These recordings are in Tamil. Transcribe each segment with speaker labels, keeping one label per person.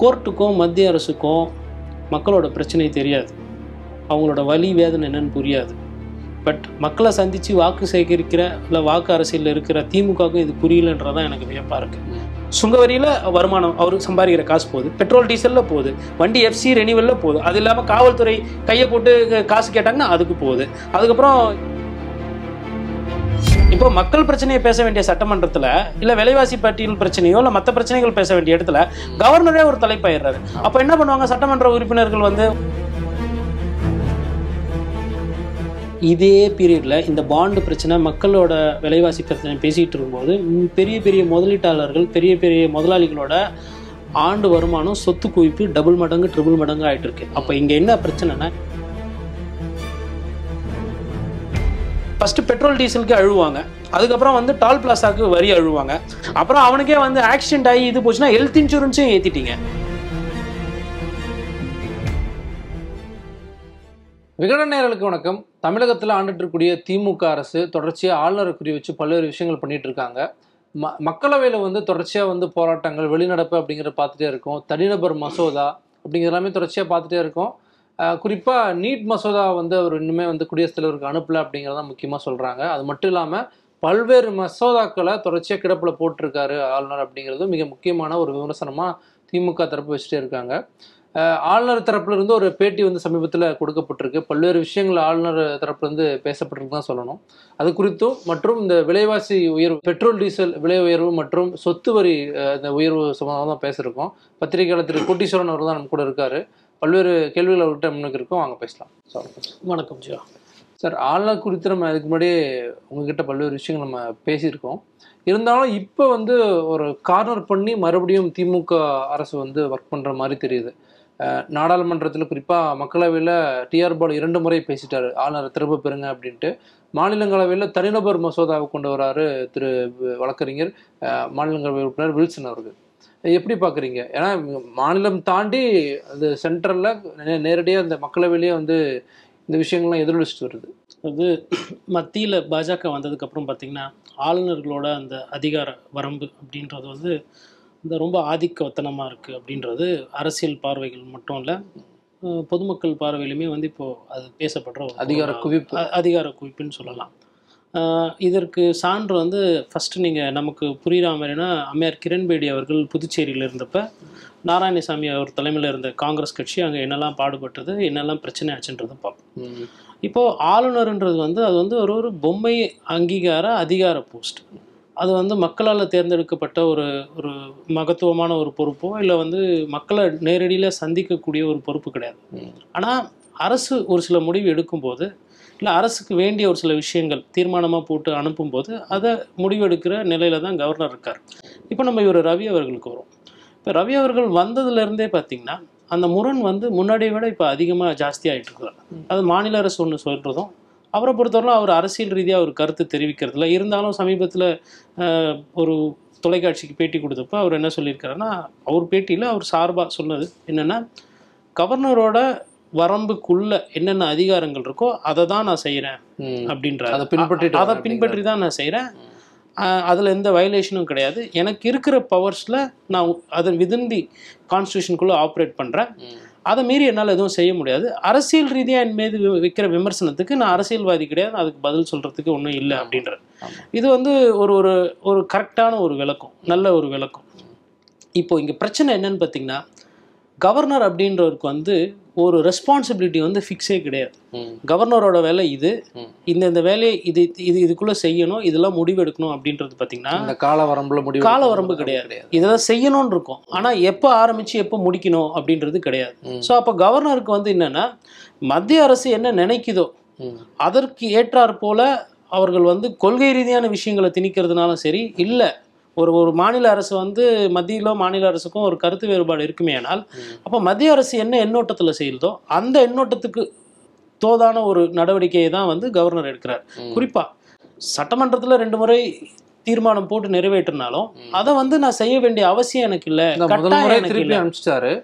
Speaker 1: கோர்ட்டுக்கும் மத்திய அரசுக்கும் மக்களோட பிரச்சனை தெரியாது அவங்களோட வலி வேதனை என்னன்னு புரியாது பட் மக்களை சந்தித்து வாக்கு சேகரிக்கிற இல்லை வாக்கு அரசியலில் இருக்கிற திமுகவுக்கும் இது புரியலன்றதான் எனக்கு வியப்பாக இருக்குது சுங்கவரியில் வருமானம் அவர் சம்பாதிக்கிற காசு போகுது பெட்ரோல் டீசலில் போகுது வண்டி எஃப்சி ரெனிவலில் போகுது அது இல்லாமல் காவல்துறை கையை போட்டு காசு கேட்டாங்கன்னா அதுக்கு போகுது அதுக்கப்புறம் இப்போ மக்கள் பிரச்சனையை பேச வேண்டிய சட்டமன்றத்தில் இல்லை விலைவாசி பட்டியல் பிரச்சனையோ இல்லை மற்ற பிரச்சனைகள் பேச வேண்டிய இடத்துல கவர்னரே ஒரு தலைப்பாயிடுறாரு அப்போ என்ன பண்ணுவாங்க சட்டமன்ற உறுப்பினர்கள் வந்து இதே பீரியடில் இந்த பாண்டு பிரச்சனை மக்களோட விலைவாசி பிரச்சனை பேசிகிட்டு இருக்கும்போது ம், பெரிய பெரிய முதலீட்டாளர்கள் பெரிய பெரிய முதலாளிகளோட ஆண்டு வருமானம் சொத்து குவிப்பு டபுள் மடங்கு ட்ரிபிள் மடங்கு ஆயிட்டு இருக்கு அப்போ இங்கே என்ன பிரச்சனைனா ஃபர்ஸ்ட் பெட்ரோல் டீசலுக்கு அழுவாங்க அதுக்கப்புறம் வந்து டால் பிளாசாக்கு வரி அழுவாங்க அப்புறம் அவனுக்கே வந்து ஆக்சிடென்ட் ஆகி இது போச்சுன்னா ஹெல்த் இன்சூரன்ஸையும் ஏற்றிட்டீங்க
Speaker 2: விகடன் நேயர்களுக்கு வணக்கம் தமிழகத்தில் ஆண்டுட்டு இருக்கக்கூடிய திமுக அரசு தொடர்ச்சியாக ஆளுநரை குறி வச்சு பல்வேறு விஷயங்கள் பண்ணிட்டு இருக்காங்க ம மக்களவையில் வந்து தொடர்ச்சியாக வந்து போராட்டங்கள் வெளிநடப்பு அப்படிங்கிறத பார்த்துட்டே இருக்கோம் தனிநபர் மசோதா அப்படிங்கிற எல்லாமே தொடர்ச்சியாக பார்த்துட்டே இருக்கோம் குறிப்பாக நீட் மசோதா வந்து அவர் இன்னுமே வந்து குடியரசுத் தலைவருக்கு அனுப்பல அப்படிங்கிறத முக்கியமாக சொல்கிறாங்க அது மட்டும் இல்லாமல் பல்வேறு மசோதாக்களை தொடர்ச்சியாக கிடப்பில் போட்டிருக்காரு ஆளுநர் அப்படிங்கிறது மிக முக்கியமான ஒரு விமர்சனமாக திமுக தரப்பு வச்சுட்டே இருக்காங்க அஹ் ஆளுநர் தரப்புல இருந்து ஒரு பேட்டி வந்து சமீபத்தில் கொடுக்கப்பட்டிருக்கு பல்வேறு விஷயங்கள் ஆளுநர் தரப்புல இருந்து பேசப்பட்டிருக்கு தான் சொல்லணும் அது குறித்தும் மற்றும் இந்த விலைவாசி உயர்வு பெட்ரோல் டீசல் விலை உயர்வு மற்றும் சொத்து வரி அஹ், இந்த உயர்வு சம்பந்தமாக தான் பேசியிருக்கோம் பத்திரிகையாளர் திரு கோட்டீஸ்வரன் அவர் தான் நம்ம கூட இருக்காரு பல்வேறு கேள்விகள் அவர்கிட்ட முன்னுக்கு இருக்கோம் வாங்க பேசலாம் சார்
Speaker 1: வணக்கம் ஜியா
Speaker 2: சார் ஆளுநர் குறித்து நம்ம இதுக்கு முன்னாடியே உங்ககிட்ட பல்வேறு விஷயங்கள் நம்ம பேசியிருக்கோம் இருந்தாலும் இப்போ வந்து ஒரு கார்னர் பண்ணி மறுபடியும் திமுக அரசு வந்து ஒர்க் பண்ணுற மாதிரி தெரியுது அஹ் நாடாளுமன்றத்தில் குறிப்பாக மக்களவையில் டிஆர் பாலு இரண்டு முறை பேசிட்டாரு ஆளுநரை திரும்ப பெறுங்க அப்படின்ட்டு மாநிலங்களவையில் தனிநபர் மசோதாவை கொண்டு வராரு திரு வ- வழக்கறிஞர் அஹ் மாநிலங்களவை உறுப்பினர் வில்சன் அவர்கள் எப்படி பார்க்குறீங்க ஏன்னா மாநிலம் தாண்டி அது சென்ட்ரலில் நேரடியாக அந்த மக்களவையிலேயே வந்து இந்த விஷயங்கள்லாம் எதிரொலிச்சிட்டு வருது
Speaker 1: அது மத்தியில் பாஜக வந்ததுக்கப்புறம் பார்த்தீங்கன்னா ஆளுநர்களோட அந்த அதிகார வரம்பு அப்படின்றது வந்து இந்த ரொம்ப ஆதிக்கத்தனமாக இருக்குது அப்படின்றது அரசியல் பார்வைகள் மட்டும் இல்லை பொதுமக்கள் பார்வையிலுமே வந்து இப்போது அது பேசப்படுற ஒரு
Speaker 2: அதிகார
Speaker 1: பொருளா-
Speaker 2: குவிப்பு
Speaker 1: அ- அதிகார குவிப்புன்னு சொல்லலாம் அஹ் இதற்கு சான்று வந்து ஃபஸ்ட்டு நீங்கள் நமக்கு புரியுற மாதிரினா அம்மையார் கிரண்பேடி அவர்கள் புதுச்சேரியில் இருந்தப்ப நாராயணசாமி அவர் தலைமையில் இருந்த காங்கிரஸ் கட்சி அங்கே என்னெல்லாம் பாடுபட்டது என்னெல்லாம் பிரச்சனை ஆச்சுன்றதை பார்ப்போம்
Speaker 2: ம்.
Speaker 1: இப்போது ஆளுநர்ன்றது வந்து அது வந்து ஒரு ஒரு பொம்மை அங்கீகார அதிகார போஸ்ட் அது வந்து மக்களால் தேர்ந்தெடுக்கப்பட்ட ஒரு ஒரு மகத்துவமான ஒரு பொறுப்போ இல்லை வந்து மக்களை நேரடியில் சந்திக்கக்கூடிய ஒரு பொறுப்பு கிடையாது
Speaker 2: ம்.
Speaker 1: ஆனால் அரசு ஒரு சில முடிவு எடுக்கும்போது இல்லை அரசுக்கு வேண்டிய ஒரு சில விஷயங்கள் தீர்மானமாக போட்டு அனுப்பும்போது அதை முடிவெடுக்கிற நிலையில தான் கவர்னர் இருக்கார் இப்போ நம்ம இவர் ரவி அவர்களுக்கு வரும் இப்போ ரவி அவர்கள் வந்ததுலேருந்தே பார்த்தீங்கன்னா அந்த முரண் வந்து முன்னாடியை விட இப்போ அதிகமாக ஜாஸ்தி ஆயிட்டு இருக்கிறார் அது மாநில அரசு ஒன்று சொல்கிறதும் அவரை பொறுத்தவரை அவர் அரசியல் ரீதியாக ஒரு கருத்து தெரிவிக்கிறதுல இருந்தாலும் சமீபத்தில் ஒரு தொலைக்காட்சிக்கு பேட்டி கொடுத்தப்போ அவர் என்ன சொல்லியிருக்காருன்னா அவர் பேட்டியில் அவர் சார்பாக சொன்னது என்னென்னா கவர்னரோட வரம்புக்குள்ள என்னென்ன அதிகாரங்கள் இருக்கோ அதை தான் நான் செய்கிறேன்
Speaker 2: ம்.
Speaker 1: அப்படின்றாரு
Speaker 2: அதை பின்பற்றிட்டு
Speaker 1: அதை
Speaker 2: வரேன்
Speaker 1: பின்பற்றி தான் நான் செய்கிறேன் அதில் எந்த வயலேஷனும் கிடையாது எனக்கு இருக்கிற பவர்ஸில் நான் அதை விதின் தி கான்ஸ்டியூஷனுக்குள்ளே ஆப்ரேட் பண்ணுறேன்
Speaker 2: ம்.
Speaker 1: அதை மீறி என்னால் எதுவும் செய்ய முடியாது அரசியல் ரீதியாக என் மீது வி- வைக்கிற விமர்சனத்துக்கு நான் அரசியல்வாதி கிடையாது அதுக்கு பதில் சொல்கிறதுக்கு ஒன்றும் இல்லை அப்படின்றது
Speaker 2: ஆமா.
Speaker 1: இது வந்து ஒரு ஒரு ஒரு கரெக்டான ஒரு விளக்கம் நல்ல ஒரு விளக்கம் இப்போ இங்கே பிரச்சனை என்னன்னு பார்த்தீங்கன்னா கவர்னர் அப்படின்றவருக்கு வந்து ஒரு ரெஸ்பான்சிபிலிட்டி வந்து ஃபிக்ஸே கிடையாது
Speaker 2: ம்.
Speaker 1: கவர்னரோட வேலை இது
Speaker 2: ம்.
Speaker 1: இந்த இந்த வேலையை இது இது இதுக்குள்ளே செய்யணும் இதெல்லாம் முடிவெடுக்கணும் அப்படின்றது பார்த்தீங்கன்னா
Speaker 2: இந்த கால வரம்புல முடிவு
Speaker 1: கால வரம்பு கிடையாது இதெல்லாம் செய்யணும்னு இருக்கும் ஆனால் எப்போ ஆரம்பித்து எப்போ முடிக்கணும் அப்படின்றது கிடையாது
Speaker 2: ம்.
Speaker 1: ஸோ அப்போ கவர்னருக்கு வந்து என்னென்னா மத்திய அரசு என்ன நினைக்குதோ
Speaker 2: ம்.
Speaker 1: அதற்கு ஏற்றாற் போல அவர்கள் வந்து கொள்கை ரீதியான விஷயங்களை திணிக்கிறதுனாலும் சரி இல்லை ஒரு ஒரு மாநில அரசு வந்து மத்தியிலோ மாநில அரசுக்கும் ஒரு கருத்து வேறுபாடு இருக்குமே ஆனால்
Speaker 2: ம்.
Speaker 1: அப்போ மத்திய அரசு என்ன எண்ணோட்டத்தில் செய்யுதோ அந்த எண்ணோட்டத்துக்கு தோதான ஒரு நடவடிக்கையை தான் வந்து கவர்னர் எடுக்கிறார்
Speaker 2: ம்.
Speaker 1: குறிப்பா சட்டமன்றத்தில் ரெண்டு முறை தீர்மானம் போட்டு நிறைவேற்றினாலும்
Speaker 2: ம்.
Speaker 1: அதை வந்து நான் செய்ய வேண்டிய அவசியம் எனக்கு இல்லை
Speaker 2: இந்த முதல் முறை
Speaker 1: கட்டாயம் எனக்கு
Speaker 2: திருப்பி
Speaker 1: இல்லை
Speaker 2: அனுப்பிச்சிட்டாரு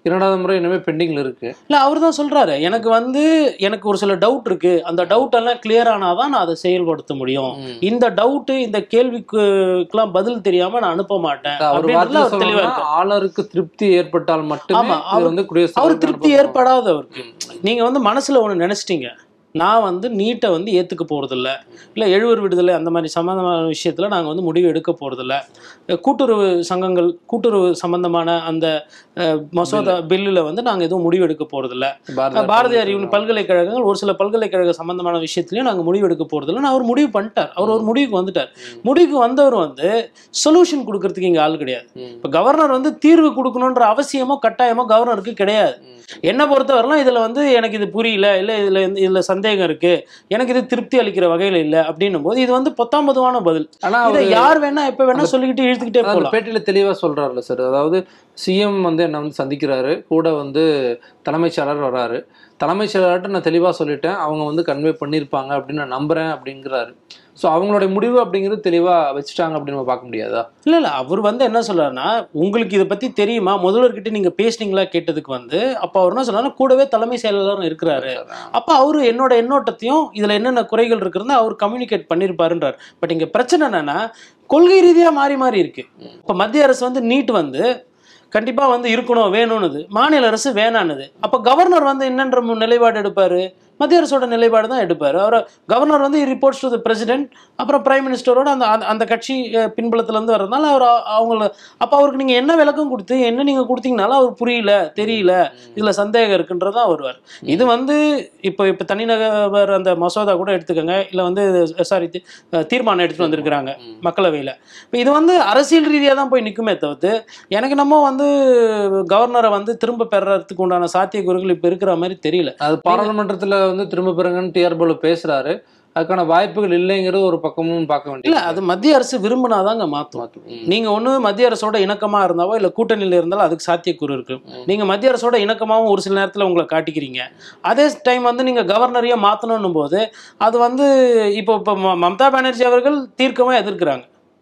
Speaker 2: இரண்டாவது முறை இனிமே பெண்டிங்ல இருக்கு
Speaker 1: இல்ல அவர் தான் சொல்றாரு எனக்கு வந்து எனக்கு ஒரு சில டவுட் இருக்கு அந்த டவுட் எல்லாம் கிளியர் ஆனாதான் நான் அதை செயல்படுத்த முடியும்
Speaker 2: ம்.
Speaker 1: இந்த டவுட் இந்த கேள்விக்குலாம் பதில் தெரியாம நான் அனுப்ப மாட்டேன்
Speaker 2: அவர்
Speaker 1: அப்படின்றதுல
Speaker 2: வார்த்தை
Speaker 1: அவர் தெளிவா
Speaker 2: சொல்லணும்னா
Speaker 1: இருக்காரு
Speaker 2: ஆளருக்கு திருப்தி ஏற்பட்டால் மட்டுமே
Speaker 1: ஆமா,
Speaker 2: இது
Speaker 1: அவர்-
Speaker 2: வந்து குடியரசுத்
Speaker 1: அவர்
Speaker 2: தலைவருக்கு
Speaker 1: திருப்தி
Speaker 2: அனுப்பப்படும்.
Speaker 1: ஏற்படாதவருக்கு நீங்க வந்து மனசுல ஒண்ணு நினைச்சிட்டீங்க நான் வந்து நீட்டை வந்து ஏத்துக்க போறதில்ல இல்ல எழுவர் விடுதலை அந்த மாதிரி சம்பந்தமான விஷயத்துல நாங்க வந்து முடிவு எடுக்க போறதில்ல அஹ் கூட்டுறவு சங்கங்கள் கூட்டுறவு சம்பந்தமான அந்த அஹ், மசோதா பில்லுல வந்து நாங்க எதுவும் முடிவு எடுக்க போறதில்ல
Speaker 2: பாரதியார்
Speaker 1: பாரதியார் யூனி பல்கலைக்கழகங்கள் ஒரு சில பல்கலைக்கழக சம்பந்தமான விஷயத்துலயும் நாங்க முடிவு எடுக்க போறதில்ல அவர் முடிவு பண்ணிட்டார் அவர் ஒரு முடிவுக்கு வந்துட்டார்
Speaker 2: ம்.
Speaker 1: முடிவுக்கு வந்தவர் வந்து சொல்யூஷன் கொடுக்கறதுக்கு இங்க ஆள் கிடையாது
Speaker 2: ம்.
Speaker 1: இப்ப கவர்னர் வந்து தீர்வு கொடுக்கணுன்ற அவசியமோ கட்டாயமோ கவர்னருக்கு கிடையாது
Speaker 2: ம்.
Speaker 1: என்ன பொறுத்தவரைலாம் இதுல வந்து எனக்கு இது புரியல இல்ல இதுல இந்த- இதுல சந்தேகம் இருக்கு எனக்கு இது திருப்தி அளிக்கிற வகையில இல்ல அப்படின்னும் போது இது வந்து பொத்தாம் பொதுவான பதில்
Speaker 2: ஆனா
Speaker 1: இதை
Speaker 2: அவர்
Speaker 1: யார் வேணா எப்ப வேணா சொல்லிக்கிட்டு இழுத்துக்கிட்டே
Speaker 2: அந்த
Speaker 1: போகலாம்
Speaker 2: பேட்டியில தெளிவா சொல்றாருல்ல சார் அதாவது சிஎம் வந்து என்ன வந்து சந்திக்கிறாரு கூட வந்து தலைமைச் செயலாளர் வராரு தலைமைச் செயலாளர்கிட்ட நான் தெளிவா சொல்லிட்டேன் அவங்க வந்து கன்வே பண்ணியிருப்பாங்க அப்படின்னு நான் நம்புறேன் அப்படிங்கிறாரு ஸோ அவங்களுடைய முடிவு அப்படிங்கிறது தெளிவா வச்சுட்டாங்க அப்படின்னு நம்ம பார்க்க முடியாதா
Speaker 1: இல்ல இல்ல அவர் வந்து என்ன சொல்றாருன்னா உங்களுக்கு இதை பத்தி தெரியுமா முதல்வர்கிட்ட நீங்க பேசுனீங்களா கேட்டதுக்கு வந்து அப்ப அவர் என்ன சொல்றாருன்னா கூடவே தலைமை செயலாளரும் இருக்கிறாரு அப்ப அவரு என்னோட எண்ணோட்டத்தையும் இதுல என்னென்ன குறைகள் இருக்குன்னு அவர் கம்யூனிகேட் பண்ணிருப்பாருன்றார் பட் இங்க பிரச்சனை என்னன்னா கொள்கை ரீதியா மாறி மாறி இருக்கு இப்ப மத்திய அரசு வந்து நீட் வந்து கண்டிப்பா வந்து இருக்கணும் வேணும்னுது மாநில அரசு வேணான்னுது அப்ப கவர்னர் வந்து என்னன்ற மு- நிலைப்பாடு எடுப்பாரு மத்திய அரசோட நிலைப்பாடு தான் எடுப்பாரு அவர் கவர்னர் வந்து ரிப்போர்ட்ஸ் டு த பிரசிடென்ட் அப்புறம் பிரைம் மினிஸ்டரோட அந்த அந்த- அந்த கட்சி அஹ், பின்புலத்துல இருந்து வர்றதுனால அவர் அ- அவங்கள அப்ப அவருக்கு நீங்க என்ன விளக்கம் கொடுத்து என்ன நீங்க கொடுத்தீங்கனாலும் அவர் புரியல தெரியல இதுல சந்தேகம் இருக்குன்றதான் வருவார் இது வந்து இப்போ இப்போ தனிநகர் அந்த மசோதா கூட எடுத்துக்கோங்க இல்ல வந்து சாரி தீர்மானம் எடுத்துட்டு வந்திருக்கிறாங்க மக்களவையில இப்போ இது வந்து அரசியல் ரீதியா தான் போய் நிக்குமே தவிர்த்து எனக்கு நம்ம வந்து கவர்னரை வந்து திரும்ப பெறறதுக்கு உண்டான சாத்தியக்கூறுகள் இப்ப இருக்கிற மாதிரி தெரியல
Speaker 2: அது பாராளுமன்றத்துல வந்து திரும்ப பெறுங்கன்னு டிஆர் பாலு பேசுறாரு அதுக்கான வாய்ப்புகள் இல்லைங்கிறது ஒரு பக்கமும் பார்க்க
Speaker 1: இல்ல
Speaker 2: வேண்டியது
Speaker 1: அது மத்திய அரசு விரும்பினாதாங்க மாத்தும்
Speaker 2: ம்.
Speaker 1: நீங்க ஒண்ணு மத்திய அரசோட இணக்கமா இருந்தாவோ இல்ல கூட்டணியில இருந்தாலும் அதுக்கு சாத்தியக்கூறு இருக்கு நீங்க மத்திய அரசோட இணக்கமாவும் ஒரு சில நேரத்துல உங்களை காட்டிக்கிறீங்க அதே டைம் வந்து நீங்க கவர்னரையே மாத்தணும் போது அது வந்து இப்போ இப்போ ம- மம்தா பானர்ஜி அவர்கள் தீர்க்கமா எதிர்க்கிறாங்க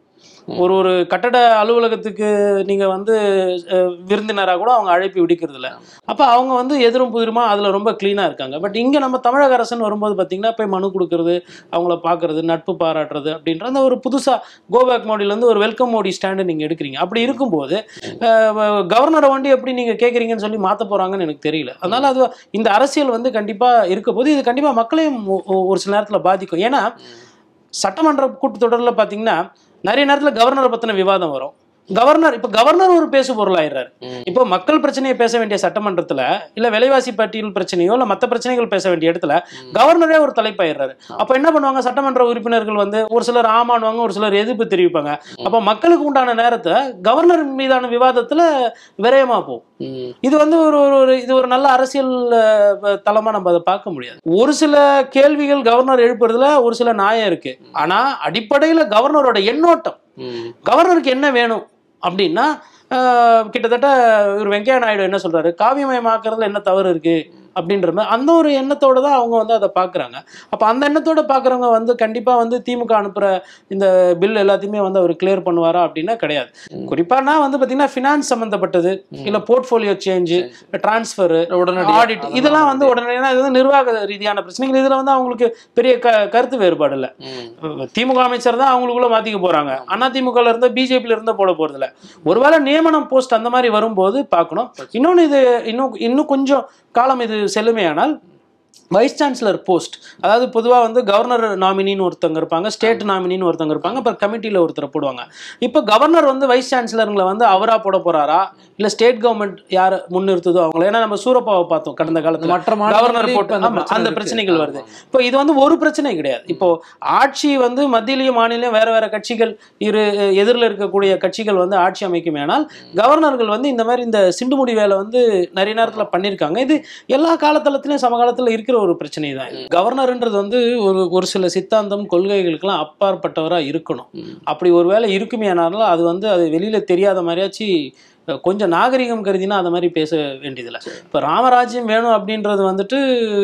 Speaker 1: ஒரு ஒரு கட்டட அலுவலகத்துக்கு நீங்க வந்து அஹ், விருந்தினரா கூட அவங்க அழைப்பு விடுக்கிறது இல்ல அப்ப அவங்க வந்து எதிரும் புதிருமா அதுல ரொம்ப கிளீனா இருக்காங்க பட் இங்க நம்ம தமிழக அரசுன்னு வரும்போது பாத்தீங்கன்னா போய் மனு கொடுக்கறது அவங்கள பாக்குறது நட்பு பாராட்டுறது அப்படின்ற அந்த ஒரு புதுசா கோபேக் மோடில இருந்து ஒரு வெல்கம் மோடி ஸ்டாண்டு நீங்க எடுக்கிறீங்க அப்படி இருக்கும்போது அஹ், கவர்னரை வண்டி எப்படி நீங்க கேக்குறீங்கன்னு சொல்லி மாத்த போறாங்கன்னு எனக்கு தெரியல அதனால அது இந்த அரசியல் வந்து கண்டிப்பா இருக்க போது இது கண்டிப்பா மக்களையும் ஒ- ஒ- ஒரு சில நேரத்துல பாதிக்கும் ஏன்னா சட்டமன்ற கூட்டத்தொடரில் பார்த்தீங்கன்னா நிறைய நேரத்தில் கவர்னரை பற்றின விவாதம் வரும் கவர்னர் இப்போ கவர்னர் ஒரு பேசு பொருளாயிடுறாரு
Speaker 2: ம்.
Speaker 1: இப்போ மக்கள் பிரச்சனையை பேச வேண்டிய சட்டமன்றத்தில் இல்லை விலைவாசி பட்டியல் பிரச்சனையோ இல்லை மற்ற பிரச்சனைகள் பேச வேண்டிய இடத்துல கவர்னரே ஒரு தலைப்பாயிடுறாரு அப்போ என்ன பண்ணுவாங்க சட்டமன்ற உறுப்பினர்கள் வந்து ஒரு சிலர் ஆமானுவாங்க ஒரு சிலர் எதிர்ப்பு தெரிவிப்பாங்க அப்போ மக்களுக்கு உண்டான நேரத்தை கவர்னர் மீதான விவாதத்தில் விரயமா போகும்
Speaker 2: ம்.
Speaker 1: இது வந்து ஒரு ஒரு ஒரு இது ஒரு நல்ல அரசியல் அஹ், தளமா நம்ம அதை பார்க்க முடியாது ஒரு சில கேள்விகள் கவர்னர் எழுப்புறதுல ஒரு சில நியாயம் இருக்கு ஆனா அடிப்படையில கவர்னரோட எண்ணோட்டம்
Speaker 2: ம்.
Speaker 1: கவர்னருக்கு என்ன வேணும் அப்படின்னா அஹ், கிட்டத்தட்ட இவர் வெங்கையா நாயுடு என்ன சொல்றாரு காவியமயமாக்குறதுல என்ன தவறு இருக்கு அப்படின்ற மாதிரி அந்த ஒரு எண்ணத்தோட தான் அவங்க வந்து அதை பார்க்குறாங்க அப்போ அந்த எண்ணத்தோட பார்க்குறவங்க வந்து கண்டிப்பாக வந்து திமுக அனுப்புகிற இந்த பில் எல்லாத்தையுமே வந்து அவர் கிளியர் பண்ணுவாரா அப்படின்னா கிடையாது குறிப்பானா வந்து பார்த்தீங்கன்னா ஃபினான்ஸ் சம்மந்தப்பட்டது இல்லை போர்ட்ஃபோலியோ சேஞ்சு டிரான்ஸ்ஃபரு
Speaker 2: உடனடியா
Speaker 1: ஆடிட்
Speaker 2: அதெல்லாம்
Speaker 1: இதெல்லாம் வந்து உடனே இது வந்து நிர்வாக ரீதியான பிரச்சனைகள் இதுல வந்து அவங்களுக்கு பெரிய க கருத்து வேறுபாடு இல்ல
Speaker 2: ம்.
Speaker 1: திமுக அமைச்சர் தான் அவங்களுக்குள்ள மாத்திக்க போறாங்க அண்ணா திமுகல இருந்து பிஜேபியில இருந்து போட போறது இல்ல ஒருவேளை நியமனம் போஸ்ட் அந்த மாதிரி வரும்போது பார்க்கணும் இன்னொன்னு இது இன்னும் இன்னும் கொஞ்சம் காலம் இது செல்லுமையானால் வைஸ் சான்சலர் போஸ்ட் அதாவது பொதுவாக வந்து கவர்னர் நாமினின்னு ஒருத்தவங்க இருப்பாங்க ஸ்டேட் நாமினின்னு ஒருத்தவங்க இருப்பாங்க அப்புறம் கமிட்டியில் ஒருத்தரை போடுவாங்க இப்போ கவர்னர் வந்து வைஸ் சான்சலருங்களை வந்து அவரா போட போறாரா இல்லை ஸ்டேட் கவர்மெண்ட் யார் முன்னிறுத்துதோ அவங்கள ஏன்னா நம்ம சூரப்பாவை பார்த்தோம் கடந்த காலத்தில்
Speaker 2: மற்ற
Speaker 1: கவர்னர்
Speaker 2: மாநிலங்கள்லயும்
Speaker 1: போட்டு
Speaker 2: இப்ப
Speaker 1: ஆமா, அந்த
Speaker 2: இருக்கு.
Speaker 1: பிரச்சனைகள் வருது
Speaker 2: ஆமா.
Speaker 1: இப்போ இது வந்து ஒரு பிரச்சனை கிடையாது இப்போ ஆட்சி வந்து மத்தியிலையும் மாநிலம் வேற வேற கட்சிகள் இரு எதிரில் இருக்கக்கூடிய கட்சிகள் வந்து ஆட்சி அமைக்குமேனால் கவர்னர்கள் வந்து இந்த மாதிரி இந்த சிண்டுமுடி வேலை வந்து நிறைய நேரத்தில் பண்ணியிருக்காங்க இது எல்லா காலத்தளத்திலையும் சமகாலத்தில் இருக்கிற ஒரு பிரச்சனை தான் இது. கவர்னர்ன்றது வந்து ஒரு ஒரு சில சித்தாந்தம் கொள்கைகளுக்கெல்லாம் அப்பாற்பட்டவராக இருக்கணும்
Speaker 2: ம்.
Speaker 1: அப்படி ஒரு வேலை இருக்குமே ஆனாலும் அது வந்து அது வெளியில தெரியாத மாதிரியாச்சு அஹ், கொஞ்சம் நாகரிகம் கருதினா அந்த மாதிரி பேச வேண்டியதில்லை இப்போ ராமராஜ்யம் வேணும் அப்படின்றது வந்துட்டு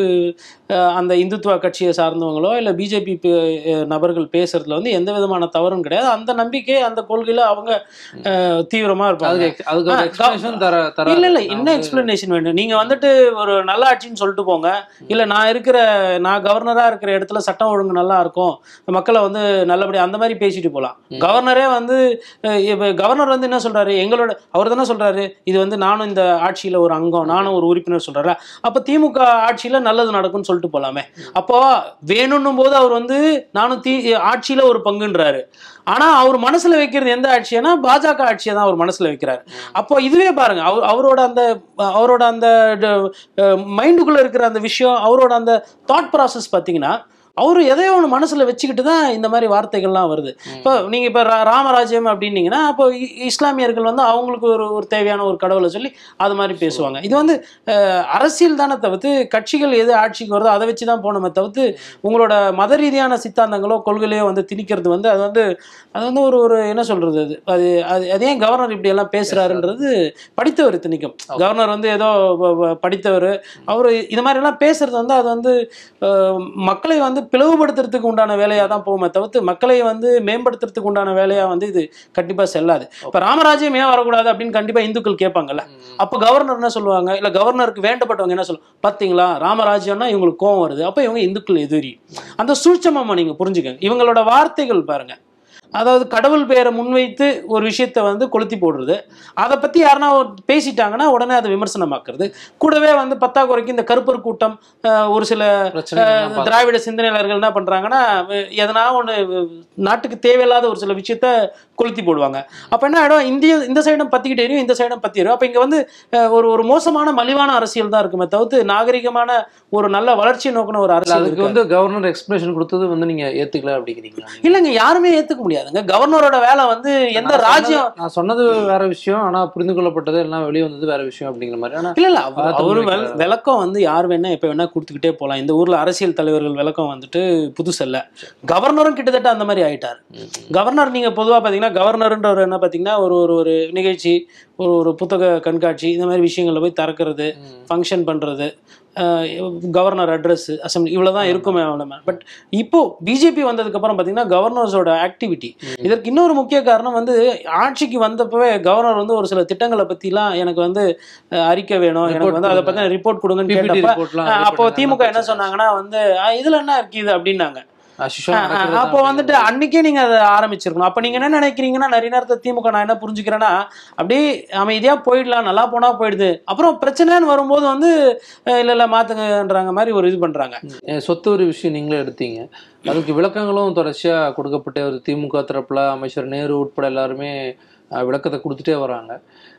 Speaker 1: அஹ், அந்த இந்துத்துவ கட்சியை சார்ந்தவங்களோ இல்லை பிஜேபி நபர்கள் பேசுறதுல வந்து எந்த விதமான தவறும் கிடையாது அந்த நம்பிக்கை அந்த கொள்கையில அவங்க அஹ், தீவிரமா இருப்பாங்க
Speaker 2: அதுக்கு ex- அதுக்கு ஒரு
Speaker 1: ஆ,
Speaker 2: எக்ஸ்பிளேஷன் தர தர
Speaker 1: இல்ல இல்ல என்ன எக்ஸ்பிளனேஷன் வேணும் நீங்க வந்துட்டு ஒரு நல்ல ஆட்சின்னு சொல்லிட்டு போங்க இல்ல நான் இருக்கிற நான் கவர்னரா இருக்கிற இடத்துல சட்டம் ஒழுங்கு நல்லா இருக்கும் மக்களை வந்து நல்லபடியா அந்த மாதிரி பேசிட்டு போலாம் கவர்னரே வந்து அஹ், இப்ப கவர்னர் வந்து என்ன சொல்றாரு எங்களோட அவர் தானே சொல்றாரு இது வந்து நானும் இந்த ஆட்சியில ஒரு அங்கம் நானும் ஒரு உறுப்பினர் சொல்றாரு அப்ப திமுக ஆட்சியில நல்லது நடக்கும்னு சொல்லிட்டு போலாமே அப்போ வேணும்னும் போது அவர் வந்து நானும் தி ஆட்சியில ஒரு பங்குன்றாரு ஆனா அவர் மனசுல வைக்கிறது எந்த ஆட்சினா பாஜக ஆட்சியை தான் அவர் மனசுல வைக்கிறாரு அப்போ இதுவே பாருங்க அவர் அவரோட அந்த அவரோட அந்த மைண்டுக்குள்ள இருக்கிற அந்த விஷயம் அவரோட அந்த தாட் ப்ராசஸ் பார்த்தீங்கன்னா அவர் எதையோ ஒன்று மனசுல வச்சுக்கிட்டு தான் இந்த மாதிரி வார்த்தைகள்லாம் வருது இப்போ நீங்க இப்போ ராமராஜ்யம் அப்படின்னீங்கன்னா அப்போ இ- இஸ்லாமியர்கள் வந்து அவங்களுக்கு ஒரு ஒரு தேவையான ஒரு கடவுளை சொல்லி அது மாதிரி பேசுவாங்க இது வந்து அஹ், அரசியல் தானே தவிர்த்து கட்சிகள் எது ஆட்சிக்கு வருதோ அதை வச்சு தான் போனோமே தவிர்த்து உங்களோட மத ரீதியான சித்தாந்தங்களோ கொள்கையிலையோ வந்து திணிக்கிறது வந்து அது வந்து அது வந்து ஒரு ஒரு என்ன சொல்றது அது அது அது அது ஏன் கவர்னர் இப்படி எல்லாம் பேசுறாருன்றது படித்தவர் திணிக்கும் கவர்னர் வந்து ஏதோ வ- வ- படித்தவர் அவர் இது மாதிரி எல்லாம் பேசுறது வந்து அது வந்து அஹ், மக்களை வந்து பிளவுபடுத்துறதுக்கு உண்டான வேலையா தான் போகுமே தவிர்த்து மக்களை வந்து மேம்படுத்துறதுக்கு உண்டான வேலையா வந்து இது கண்டிப்பா செல்லாது இப்ப ராமராஜ்யம் ஏன் வரக்கூடாது அப்படின்னு கண்டிப்பா இந்துக்கள் கேட்பாங்கல்ல அப்ப கவர்னர் என்ன சொல்லுவாங்க இல்ல கவர்னருக்கு வேண்டப்பட்டவங்க என்ன சொல்லுவாங்க பாத்தீங்களா ராமராஜ்யம்னா இவங்களுக்கு கோவம் வருது அப்ப இவங்க இந்துக்கள் எதிரி அந்த சூழ்ச்சமமா நீங்க புரிஞ்சுக்கங்க இவங்களோட வார்த்தைகள் பாருங்க அதாவது கடவுள் பெயரை முன்வைத்து ஒரு விஷயத்த வந்து கொளுத்தி போடுறது அதை பத்தி யாருன்னா ஒரு பேசிட்டாங்கன்னா உடனே அதை விமர்சனமாக்குறது கூடவே வந்து பத்தாக்குறைக்கு இந்த கருப்பர் கூட்டம் அஹ், ஒரு சில
Speaker 2: பிரச்சனை
Speaker 1: திராவிட சிந்தனையாளர்கள் என்ன பண்றாங்கன்னா அஹ், எதனா ஒன்று நாட்டுக்கு தேவையில்லாத ஒரு சில விஷயத்த கொளுத்தி போடுவாங்க அப்ப என்ன ஆயிடும் இந்திய இந்த சைடும் பத்திக்கிட்டே எரியும் இந்த சைடும் பத்தி எரியும் அப்ப இங்க வந்து அஹ், ஒரு ஒரு மோசமான மலிவான அரசியல் தான் இருக்குமே தவிர்த்து நாகரிகமான ஒரு நல்ல வளர்ச்சியை நோக்கின ஒரு அரசியல்
Speaker 2: அதுக்கு
Speaker 1: இருக்காது.
Speaker 2: வந்து கவர்னர் எக்ஸ்பிளேஷன் கொடுத்தது வந்து நீங்க ஏத்துக்கல அப்படிங்கிறீங்களா
Speaker 1: இல்லைங்க யாருமே ஏத்துக்க முடியாதுங்க கவர்னரோட வேலை வந்து எந்த
Speaker 2: நான்
Speaker 1: ராஜ்யம்
Speaker 2: சொன்னது- நான் சொன்னது வேற விஷயம் ஆனா புரிந்து கொள்ளப்பட்டது எல்லாம் வெளியே வந்தது வேற விஷயம் அப்படிங்கிற மாதிரி ஆனா
Speaker 1: இல்ல இல்ல அவர்
Speaker 2: பார்த்து
Speaker 1: அவரு
Speaker 2: முடிக்கல.
Speaker 1: வெல- விளக்கம் வந்து யார் வேணா எப்ப வேணா கொடுத்துக்கிட்டே போலாம் இந்த ஊர்ல அரசியல் தலைவர்கள் விளக்கம் வந்துட்டு புதுசல்ல கவர்னரும் கிட்டத்தட்ட அந்த மாதிரி ஆயிட்டார் கவர்னர் நீங்க பொதுவா பாத்தீங்கன்னா கவர்னர்ன்றவர் என்ன பாத்தீங்கன்னா ஒரு ஒரு ஒரு நிகழ்ச்சி ஒரு ஒரு புத்தக கண்காட்சி இந்த மாதிரி விஷயங்கள்ல போய் திறக்கிறது ஃபங்க்ஷன் பண்றது அஹ், கவர்னர் அட்ரஸ் அசம்பிளி இவ்வளவுதான் இருக்குமே அவ்வளோ பட் இப்போ பிஜேபி வந்ததுக்கு அப்புறம் பாத்தீங்கன்னா கவர்னர்ஸோட ஆக்டிவிட்டி இதற்கு இன்னொரு முக்கிய காரணம் வந்து ஆட்சிக்கு வந்தப்பவே கவர்னர் வந்து ஒரு சில திட்டங்களை பத்திலாம் எனக்கு வந்து அஹ், அறிக்கை வேணும் எனக்கு
Speaker 2: Report
Speaker 1: வந்து அதை
Speaker 2: கொடுங்க.
Speaker 1: பத்தி ரிப்போர்ட் கொடுங்கன்னு
Speaker 2: PPT
Speaker 1: கேட்டப்ப
Speaker 2: ரிப்போர்ட்லாம்
Speaker 1: அஹ்,
Speaker 2: ready
Speaker 1: அப்போ
Speaker 2: பண்ணாங்க.
Speaker 1: திமுக என்ன சொன்னாங்கன்னா வந்து அஹ், இதுல என்ன இருக்குது அப்படின்னாங்க
Speaker 2: as usual
Speaker 1: அஹ்,
Speaker 2: நடக்கிறது
Speaker 1: அப்போ
Speaker 2: தான்
Speaker 1: வந்துட்டு அன்னைக்கே நீங்க அதை ஆரம்பிச்சிருக்கணும் அப்ப நீங்க என்ன நினைக்கிறீங்கன்னா நிறைய நேரத்தை திமுக நான் என்ன புரிஞ்சுக்கிறேன்னா அப்படியே அமைதியா போயிடலாம் நல்லா போனா போயிடுது அப்புறம் பிரச்சனைன்னு வரும்போது வந்து அஹ், இல்ல இல்ல மாத்துங்கன்றாங்க மாதிரி ஒரு இது பண்றாங்க
Speaker 2: என் சொத்து ஒரு விஷயம் நீங்களே எடுத்தீங்க அதுக்கு விளக்கங்களும் தொடர்ச்சியா கொடுக்கப்பட்ட ஒரு திமுக தரப்புல அமைச்சர் நேரு உட்பட எல்லாருமே அஹ், விளக்கத்தை கொடுத்துட்டே வராங்க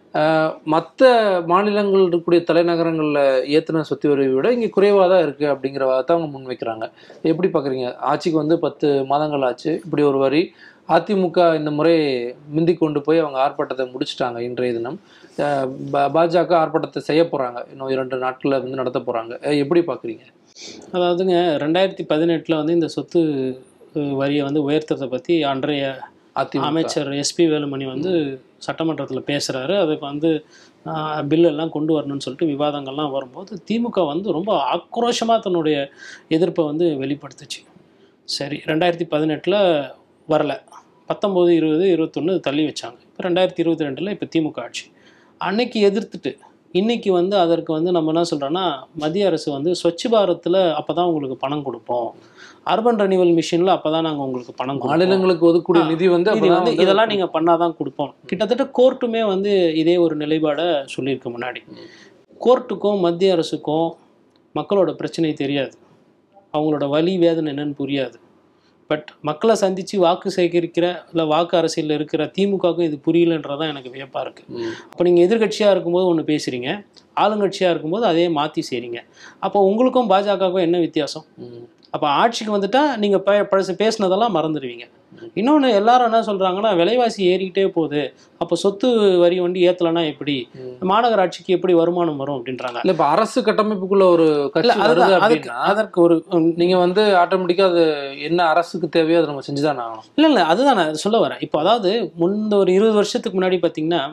Speaker 2: மற்ற மாநிலங்கள் இருக்கக்கூடிய தலைநகரங்களில் ஏற்றின சொத்து வரியை விட இங்கே குறைவாக தான் இருக்குது அப்படிங்கிற வாதத்தை அவங்க முன்வைக்கிறாங்க எப்படி பார்க்குறீங்க ஆட்சிக்கு வந்து பத்து மாதங்கள் ஆச்சு இப்படி ஒரு வரி அதிமுக இந்த முறை முந்தி கொண்டு போய் அவங்க ஆர்ப்பாட்டத்தை முடிச்சிட்டாங்க இன்றைய தினம் அஹ் பா- பாஜக ஆர்ப்பாட்டத்தை செய்ய போகிறாங்க இன்னும் இரண்டு நாட்களில் வந்து நடத்த போகிறாங்க எப்படி பார்க்குறீங்க
Speaker 1: அதாவதுங்க ரெண்டாயிரத்தி பதினெட்டுல வந்து இந்த சொத்து அஹ், வரியை வந்து உயர்த்தத்தை பத்தி அன்றைய
Speaker 2: அதிமுக
Speaker 1: அமைச்சர் எஸ்பி வேலுமணி வந்து சட்டமன்றத்தில் பேசுகிறாரு அதுக்கு வந்து பில் எல்லாம் கொண்டு வரணும்னு சொல்லிட்டு விவாதங்கள்லாம் வரும்போது திமுக வந்து ரொம்ப ஆக்ரோஷமாக தன்னுடைய எதிர்ப்பை வந்து வெளிப்படுத்துச்சு சரி ரெண்டாயிரத்தி பதினெட்டில் வரல பத்தொம்போது இருபது இருபத்தொன்று தள்ளி வச்சாங்க இப்போ ரெண்டாயிரத்தி இருபத்தி ரெண்டில் இப்போ திமுக ஆட்சி அன்னைக்கு எதிர்த்துட்டு இன்னைக்கு வந்து அதற்கு வந்து நம்ம என்ன சொல்கிறோன்னா மத்திய அரசு வந்து ஸ்வச் பாரத்தில் அப்போ தான் உங்களுக்கு பணம் கொடுப்போம் அர்பன் ரெனிவல் மிஷினில் அப்போ தான் நாங்கள் உங்களுக்கு பணம் கொடுப்போம்
Speaker 2: மாநிலங்களுக்கு ஒதுக்கக்கூடிய
Speaker 1: ஆ,
Speaker 2: நிதி வந்து
Speaker 1: இது
Speaker 2: அப்பதான்
Speaker 1: வந்து
Speaker 2: வந்து
Speaker 1: இதெல்லாம் நீங்க பண்ணாதான் கொடுப்போம் கிட்டத்தட்ட கோர்ட்டுமே வந்து இதே ஒரு நிலைப்பாடை சொல்லியிருக்கு முன்னாடி கோர்ட்டுக்கும் மத்திய அரசுக்கும் மக்களோட பிரச்சனை தெரியாது அவங்களோட வலி வேதனை என்னன்னு புரியாது பட் மக்களை சந்திச்சு வாக்கு சேகரிக்கிற இல்லை வாக்கு அரசியலில் இருக்கிற திமுகவுக்கும் இது புரியலன்றதான் எனக்கு வியப்பாக இருக்கு
Speaker 2: ம்.
Speaker 1: அப்போ நீங்கள் எதிர்கட்சியாக இருக்கும்போது ஒன்று பேசுறீங்க ஆளுங்கட்சியாக இருக்கும்போது அதே மாற்றி செய்றீங்க அப்போ உங்களுக்கும் பாஜகவுக்கும் என்ன வித்தியாசம்
Speaker 2: ம்.
Speaker 1: அப்போ ஆட்சிக்கு வந்துட்டா நீங்கள் ப பழசு பேசுனதெல்லாம் மறந்துடுவீங்க இன்னொன்று எல்லாரும் என்ன சொல்கிறாங்கன்னா விலைவாசி ஏறிக்கிட்டே போகுது அப்போ சொத்து வரி வண்டி ஏற்றலைன்னா எப்படி
Speaker 2: ம்.
Speaker 1: மாநகராட்சிக்கு எப்படி வருமானம் வரும் அப்படின்றாங்க
Speaker 2: இல்ல இப்ப அரசு கட்டமைப்புக்குள்ள ஒரு
Speaker 1: இல்ல
Speaker 2: கட்சி வருது
Speaker 1: அதுதான் அதுக்கு
Speaker 2: அப்படின்னா
Speaker 1: அதற்கு ஒரு ம்,
Speaker 2: நீங்க வந்து ஆட்டோமேட்டிக்கா அது என்ன அரசுக்கு தேவையோ அதை நம்ம செஞ்சுதான் ஆகணும்
Speaker 1: இல்ல இல்ல அதுதான் நான் சொல்ல வரேன் இப்போ அதாவது முந்த ஒரு இருபது வருஷத்துக்கு முன்னாடி பார்த்தீங்கன்னா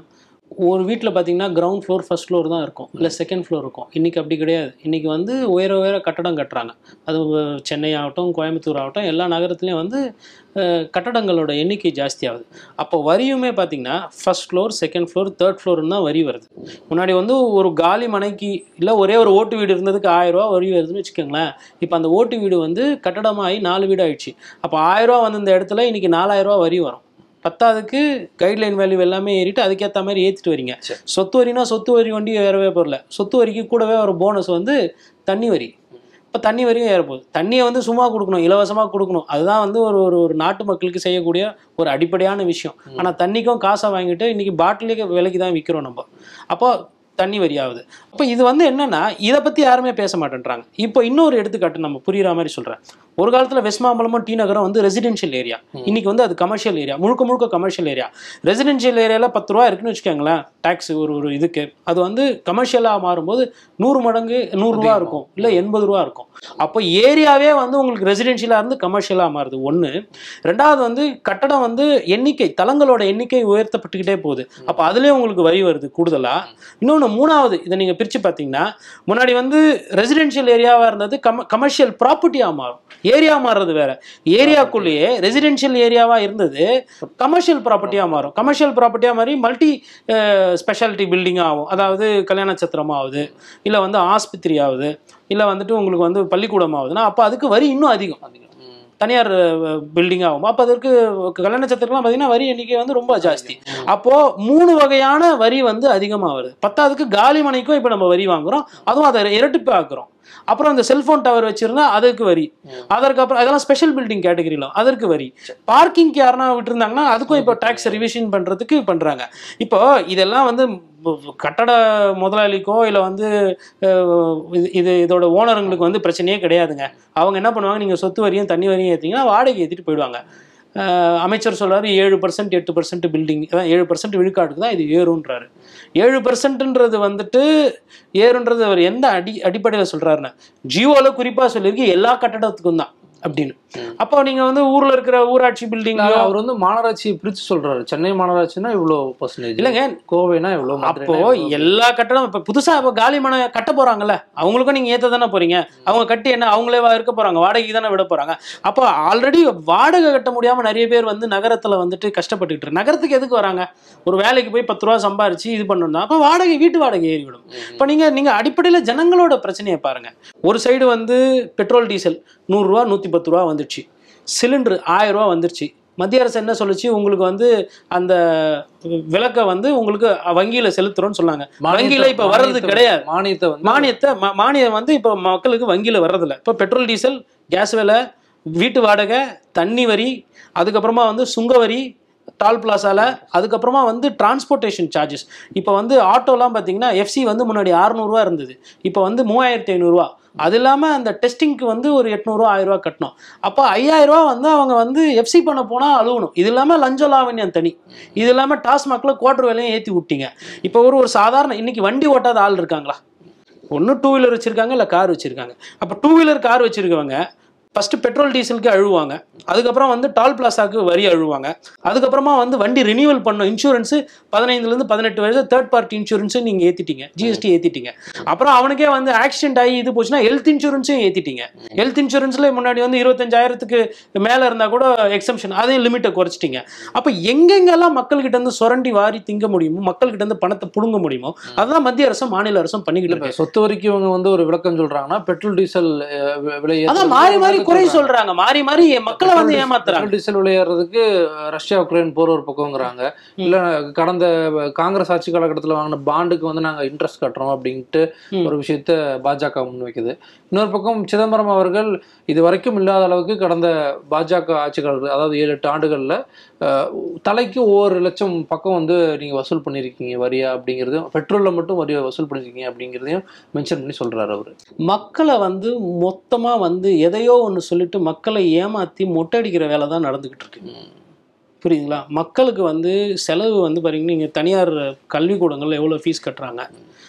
Speaker 1: ஒரு வீட்டில் பார்த்தீங்கன்னா கிரவுண்ட் ஃப்ளோர் ஃபர்ஸ்ட் ஃப்ளோர் தான் இருக்கும் இல்லை செகண்ட் ஃப்ளோர் இருக்கும் இன்றைக்கி அப்படி கிடையாது இன்றைக்கி வந்து உயர உயர கட்டடம் கட்டுறாங்க அது அஹ், சென்னை ஆகட்டும் கோயம்புத்தூர் ஆகட்டும் எல்லா நகரத்துலேயும் வந்து அஹ், கட்டடங்களோட எண்ணிக்கை ஜாஸ்தியாகுது அப்போ வரியுமே பார்த்தீங்கன்னா first floor second floor third ஃப்ளோர்னு தான் வரி வருது முன்னாடி வந்து ஒரு காலி மனைக்கு இல்லை ஒரே ஒரு ஓட்டு வீடு இருந்ததுக்கு ஆயிரம் ரூபா வரி வருதுன்னு வச்சுக்கோங்களேன் இப்போ அந்த ஓட்டு வீடு வந்து கட்டடமாகி நாலு வீடு ஆயிடுச்சு அப்போ ஆயிரம் ரூபா வந்து இந்த இடத்துல இன்னைக்கு நாலாயிரம் ரூபா வரி வரும் பத்தாவதுக்கு கைட்லைன் வேல்யூ எல்லாமே ஏறிட்டு அதுக்கேற்ற மாதிரி ஏற்றிட்டு வரீங்க
Speaker 2: சரி.
Speaker 1: சொத்து வரினா சொத்து வரி வண்டி ஏறவே போகல சொத்து வரிக்கு கூடவே ஒரு போனஸ் வந்து தண்ணி வரி இப்போ தண்ணி வரியும் ஏறப்போகுது தண்ணியை வந்து சும்மா கொடுக்கணும் இலவசமாக கொடுக்கணும் அதுதான் வந்து ஒரு ஒரு ஒரு நாட்டு மக்களுக்கு செய்யக்கூடிய ஒரு அடிப்படையான விஷயம் ஆனால் தண்ணிக்கும் காசை வாங்கிட்டு இன்னைக்கு பாட்டிலுக்கு விலைக்கு தான் விற்கிறோம் நம்ம அப்போ தண்ணி வரி ஆகுது அப்போ இது வந்து என்னன்னா இதை பற்றி யாருமே பேச மாட்டேன்றாங்க இப்போ இன்னொரு எடுத்துக்காட்டு நம்ம புரியுற மாதிரி சொல்கிறேன் ஒரு காலத்தில் வெஸ்மாம்பலமும் டி நகரம் வந்து ரெசிடென்ஷியல் ஏரியா இன்னைக்கு வந்து அது கமர்ஷியல் ஏரியா முழுக்க முழுக்க கமர்ஷியல் ஏரியா ரெசிடென்ஷியல் ஏரியாவில் பத்து ரூபா இருக்குன்னு வச்சுக்கோங்களேன் டேக்ஸ் ஒரு ஒரு இதுக்கு அது வந்து கமர்ஷியலாக மாறும்போது நூறு மடங்கு நூறுரூவா இருக்கும் இல்லை எண்பது ரூபா இருக்கும் அப்போ ஏரியாவே வந்து உங்களுக்கு ரெசிடென்ஷியலாக இருந்து கமர்ஷியலாக மாறுது ஒன்று ரெண்டாவது வந்து கட்டடம் வந்து எண்ணிக்கை தளங்களோட எண்ணிக்கை உயர்த்தப்பட்டுக்கிட்டே போகுது அப்போ அதுலேயே உங்களுக்கு வரி வருது கூடுதலாக இன்னொன்று மூணாவது இதை நீங்கள் பிரித்து பார்த்தீங்கன்னா முன்னாடி வந்து ரெசிடென்ஷியல் ஏரியாவாக இருந்தது கம கமர்ஷியல் ப்ராப்பர்ட்டியாக மாறும் ஏரியா மாறுறது வேற ஏரியாக்குள்ளேயே ரெசிடென்ஷியல் ஏரியாவாக இருந்தது கமர்ஷியல் ப்ராப்பர்ட்டியாக மாறும் கமர்ஷியல் ப்ராப்பர்ட்டியாக மாறி மல்டி ஸ்பெஷாலிட்டி பில்டிங் ஆகும் அதாவது கல்யாண சத்திரம் ஆகுது இல்லை வந்து ஆஸ்பத்திரி ஆகுது இல்லை வந்துட்டு உங்களுக்கு வந்து பள்ளிக்கூடம் ஆகுதுன்னா அப்போ அதுக்கு வரி இன்னும் அதிகம்
Speaker 2: ம்.
Speaker 1: தனியார் பில்டிங் ஆகும் அப்போ அதற்கு கல்யாண சத்திரம்லாம் பார்த்தீங்கன்னா வரி எண்ணிக்கை வந்து ரொம்ப ஜாஸ்தி அப்போ மூணு வகையான வரி வந்து அதிகமாக வருது பத்தாவதுக்கு காலி மனைக்கும் இப்போ நம்ம வரி வாங்குறோம் அதுவும் அதை இரட்டிப்பு ஆக்குறோம் அப்புறம் அந்த செல்போன் டவர் வச்சிருந்தா அதுக்கு வரி அதற்கு அப்புறம் அதெல்லாம் ஸ்பெஷல் பில்டிங் கேட்டகரியில அதற்கு வரி பார்க்கிங்க்கு யாருன்னா விட்டுருந்தாங்கன்னா அதுக்கும் இப்போ டாக்ஸ் ரிவிஷன் பண்றதுக்கு பண்றாங்க இப்போ இதெல்லாம் வந்து கட்டட முதலாளிக்கோ இல்லை வந்து அஹ், இது- இது இதோட ஓனருங்களுக்கு வந்து பிரச்சனையே கிடையாதுங்க அவங்க என்ன பண்ணுவாங்க நீங்கள் சொத்து வரியும் தண்ணி வரியும் ஏற்றிங்கன்னா வாடகை ஏற்றிட்டு போயிடுவாங்க அஹ், அமைச்சர் சொல்றாரு ஏழு பர்சன்ட் எட்டு பர்சன்ட் பில்டிங் அதான் ஏழு பர்சன்ட் விழுக்காட்டுக்கு தான் இது ஏறுன்றாரு ஏழு பர்சன்ட்ன்றது வந்துட்டு ஏறுன்றது அவர் எந்த அடி அடிப்படையில் சொல்றாருன்னா ஜியோவில் குறிப்பாக சொல்லியிருக்கு எல்லா கட்டடத்துக்கும் தான் அப்படின்னு அப்போ நீங்க வந்து ஊர்ல இருக்கிற ஊராட்சி பில்டிங்
Speaker 2: இல்ல, அவர் வந்து மாநகராட்சி பிரிச்சு சொல்றாரு சென்னை மாநகராட்சினா இவ்வளவு பர்சன்டேஜ்
Speaker 1: இல்லைங்க
Speaker 2: கோவைனா இவ்வளவு
Speaker 1: அப்போ
Speaker 2: மதுரைனா இவ்வளவு.
Speaker 1: எல்லா கட்டடம் இப்ப புதுசா இப்ப காலி மனை கட்ட போறாங்கல்ல அவங்களுக்கும் நீங்க ஏத்த தானே போறீங்க அவங்க கட்டி என்ன அவங்களே வா இருக்க போறாங்க வாடகைக்கு தானே விட போறாங்க அப்போ ஆல்ரெடி வாடகை கட்ட முடியாம நிறைய பேர் வந்து நகரத்துல வந்துட்டு கஷ்டப்பட்டுக்கிட்டு இருக்கு. நகரத்துக்கு எதுக்கு வராங்க ஒரு வேலைக்கு போய் பத்து ரூபா சம்பாரிச்சு இது பண்ணணும் அப்போ வாடகை வீட்டு வாடகை ஏறிவிடும் இப்போ நீங்க நீங்க அடிப்படையில ஜனங்களோட பிரச்சனையை பாருங்க ஒரு சைடு வந்து பெட்ரோல் டீசல் நூறுரூவா நூற்றி பத்து ரூபா வந்துருச்சு சிலிண்டர் ஆயிரம் ரூபா வந்துருச்சு மத்திய அரசு என்ன சொல்லுச்சு உங்களுக்கு வந்து அந்த விளக்கை வந்து உங்களுக்கு வங்கியில செலுத்துறோம்னு சொன்னாங்க வங்கியில இப்ப வர்றது
Speaker 2: மானியத்தை-
Speaker 1: கிடையாது
Speaker 2: மானியத்தை வந்து
Speaker 1: மானியத்தை ம- மானியம் வந்து இப்போ மக்களுக்கு வங்கியில் வர்றதில்ல இப்போ பெட்ரோல் டீசல் கேஸ் விலை வீட்டு வாடகை தண்ணி வரி அதுக்கப்புறமா வந்து சுங்க வரி டால் பிளாசால அதுக்கப்புறமா வந்து டிரான்ஸ்போர்ட்டேஷன் சார்ஜஸ் இப்போ வந்து ஆட்டோலாம் பார்த்தீங்கன்னா எஃப்சி வந்து முன்னாடி 600 ரூபா இருந்தது இப்போ வந்து மூவாயிரத்தி ஐநூறுரூவா அது இல்லாமல் அந்த டெஸ்டிங்க்கு வந்து ஒரு எட்நூறுவா ஆயிரம் ரூபா கட்டணும் அப்போ ஐயாயிரம் ரூபா வந்து அவங்க வந்து எஃப்சி பண்ண போனால் அழுவணும் இது இல்லாமல் லஞ்ச லாவண்யம் தனி இது இல்லாமல் டாஸ்மாக்ல குவார்டர் விலையும் ஏற்றி விட்டீங்க இப்போ ஒரு ஒரு சாதாரண இன்னைக்கு வண்டி ஓட்டாத ஆள் இருக்காங்களா ஒன்று டூ வீலர் வச்சுருக்காங்க இல்லை கார் வச்சுருக்காங்க அப்போ டூ வீலர் கார் வச்சுருக்கவங்க ஃபஸ்ட்டு பெட்ரோல் டீசலுக்கு அழுவாங்க அதுக்கப்புறம் வந்து டால் பிளாசாக்கு வரி அழுவாங்க அதுக்கப்புறமா வந்து வண்டி ரினியூவல் பண்ணணும் இன்சூரன்ஸு பதினைந்துலேருந்து பதினெட்டு வயசு தேர்ட் பார்ட்டி இன்சூரன்ஸு நீங்கள் ஏற்றிட்டீங்க ஜிஎஸ்டி ஏற்றிட்டீங்க அப்புறம் அவனுக்கே வந்து ஆக்சிடென்ட் ஆகி இது போச்சுன்னா ஹெல்த் இன்சூரன்ஸும் ஏற்றிட்டீங்க ஹெல்த் இன்சூரன்ஸில் முன்னாடி வந்து இருபத்தஞ்சாயிரத்துக்கு மேலே இருந்தால் கூட எக்ஸம்ஷன் அதையும் லிமிட்டை குறைச்சிட்டீங்க அப்போ எங்கெங்கெல்லாம் மக்கள்கிட்ட இருந்து சுரண்டி வாரி திங்க முடியுமோ மக்கள்கிட்ட இருந்து பணத்தை புடுங்க முடியுமோ அதுதான் மத்திய அரசும் மாநில அரசும் பண்ணிக்கிட்டு
Speaker 2: இப்ப
Speaker 1: இருக்கு
Speaker 2: சொத்து வரைக்கும் இவங்க வந்து ஒரு விளக்கம் சொல்றாங்கன்னா பெட்ரோல் டீசல் அஹ், வி- விலை
Speaker 1: அதான்
Speaker 2: ஏத்துறதுக்கு
Speaker 1: மாறி மாறி
Speaker 2: விளக்கம்
Speaker 1: குறை
Speaker 2: சொல்றாங்க.
Speaker 1: சொல்றாங்க மாறி மாறி மக்களை வந்து
Speaker 2: பெட்ரோல்
Speaker 1: ஏமாத்துறாங்க
Speaker 2: பெட்ரோல் டீசல் விளையாடுறதுக்கு ரஷ்யா உக்ரைன் போர் ஒரு பக்கம்ங்கிறாங்க இல்ல கடந்த காங்கிரஸ் ஆட்சி காலகட்டத்தில் வாங்கின பாண்டுக்கு வந்து நாங்க இன்ட்ரெஸ்ட் கட்டுறோம் அப்படின்ட்டு
Speaker 1: ம்.
Speaker 2: ஒரு விஷயத்த பாஜக முன்வைக்குது இன்னொரு பக்கம் சிதம்பரம் அவர்கள் இது வரைக்கும் இல்லாத அளவுக்கு கடந்த பாஜக ஆட்சி காலத்தில் அதாவது ஏழு எட்டு ஆண்டுகள்ல அஹ், தலைக்கு ஒவ்வொரு லட்சம் பக்கம் வந்து நீங்க வசூல் பண்ணிருக்கீங்க வரியா அப்படிங்கிறதையும் பெட்ரோல்ல மட்டும் வரியா வசூல் பண்ணிருக்கீங்க அப்படிங்கிறதையும் மென்ஷன் பண்ணி சொல்றாரு அவரு
Speaker 1: மக்களை வந்து மொத்தமா வந்து எதையோ ஒன்று சொல்லிட்டு மக்களை ஏமாத்தி மொட்டடிக்கிற வேலை தான் நடந்துகிட்டு இருக்கு புரியுதுங்களா மக்களுக்கு வந்து செலவு வந்து பாத்தீங்கன்னா நீங்கள் தனியார் கல்விக்கூடங்கள்ல எவ்வளோ ஃபீஸ் கட்டுறாங்க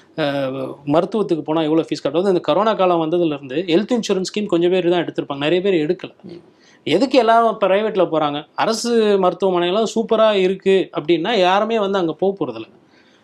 Speaker 1: அஹ் மருத்துவத்துக்கு போனால் எவ்வளோ ஃபீஸ் கட்டுறது இந்த கொரோனா காலம் வந்ததுலேருந்து ஹெல்த் இன்சூரன்ஸ் ஸ்கீம் கொஞ்சம் பேர் தான் எடுத்திருப்பாங்க நிறைய பேர் எடுக்கல எதுக்கு எல்லாரும் ப்ரைவேட்டில் போகிறாங்க அரசு மருத்துவமனைலாம் சூப்பராக இருக்குது அப்படின்னா யாருமே வந்து அங்கே போக போகிறதில்ல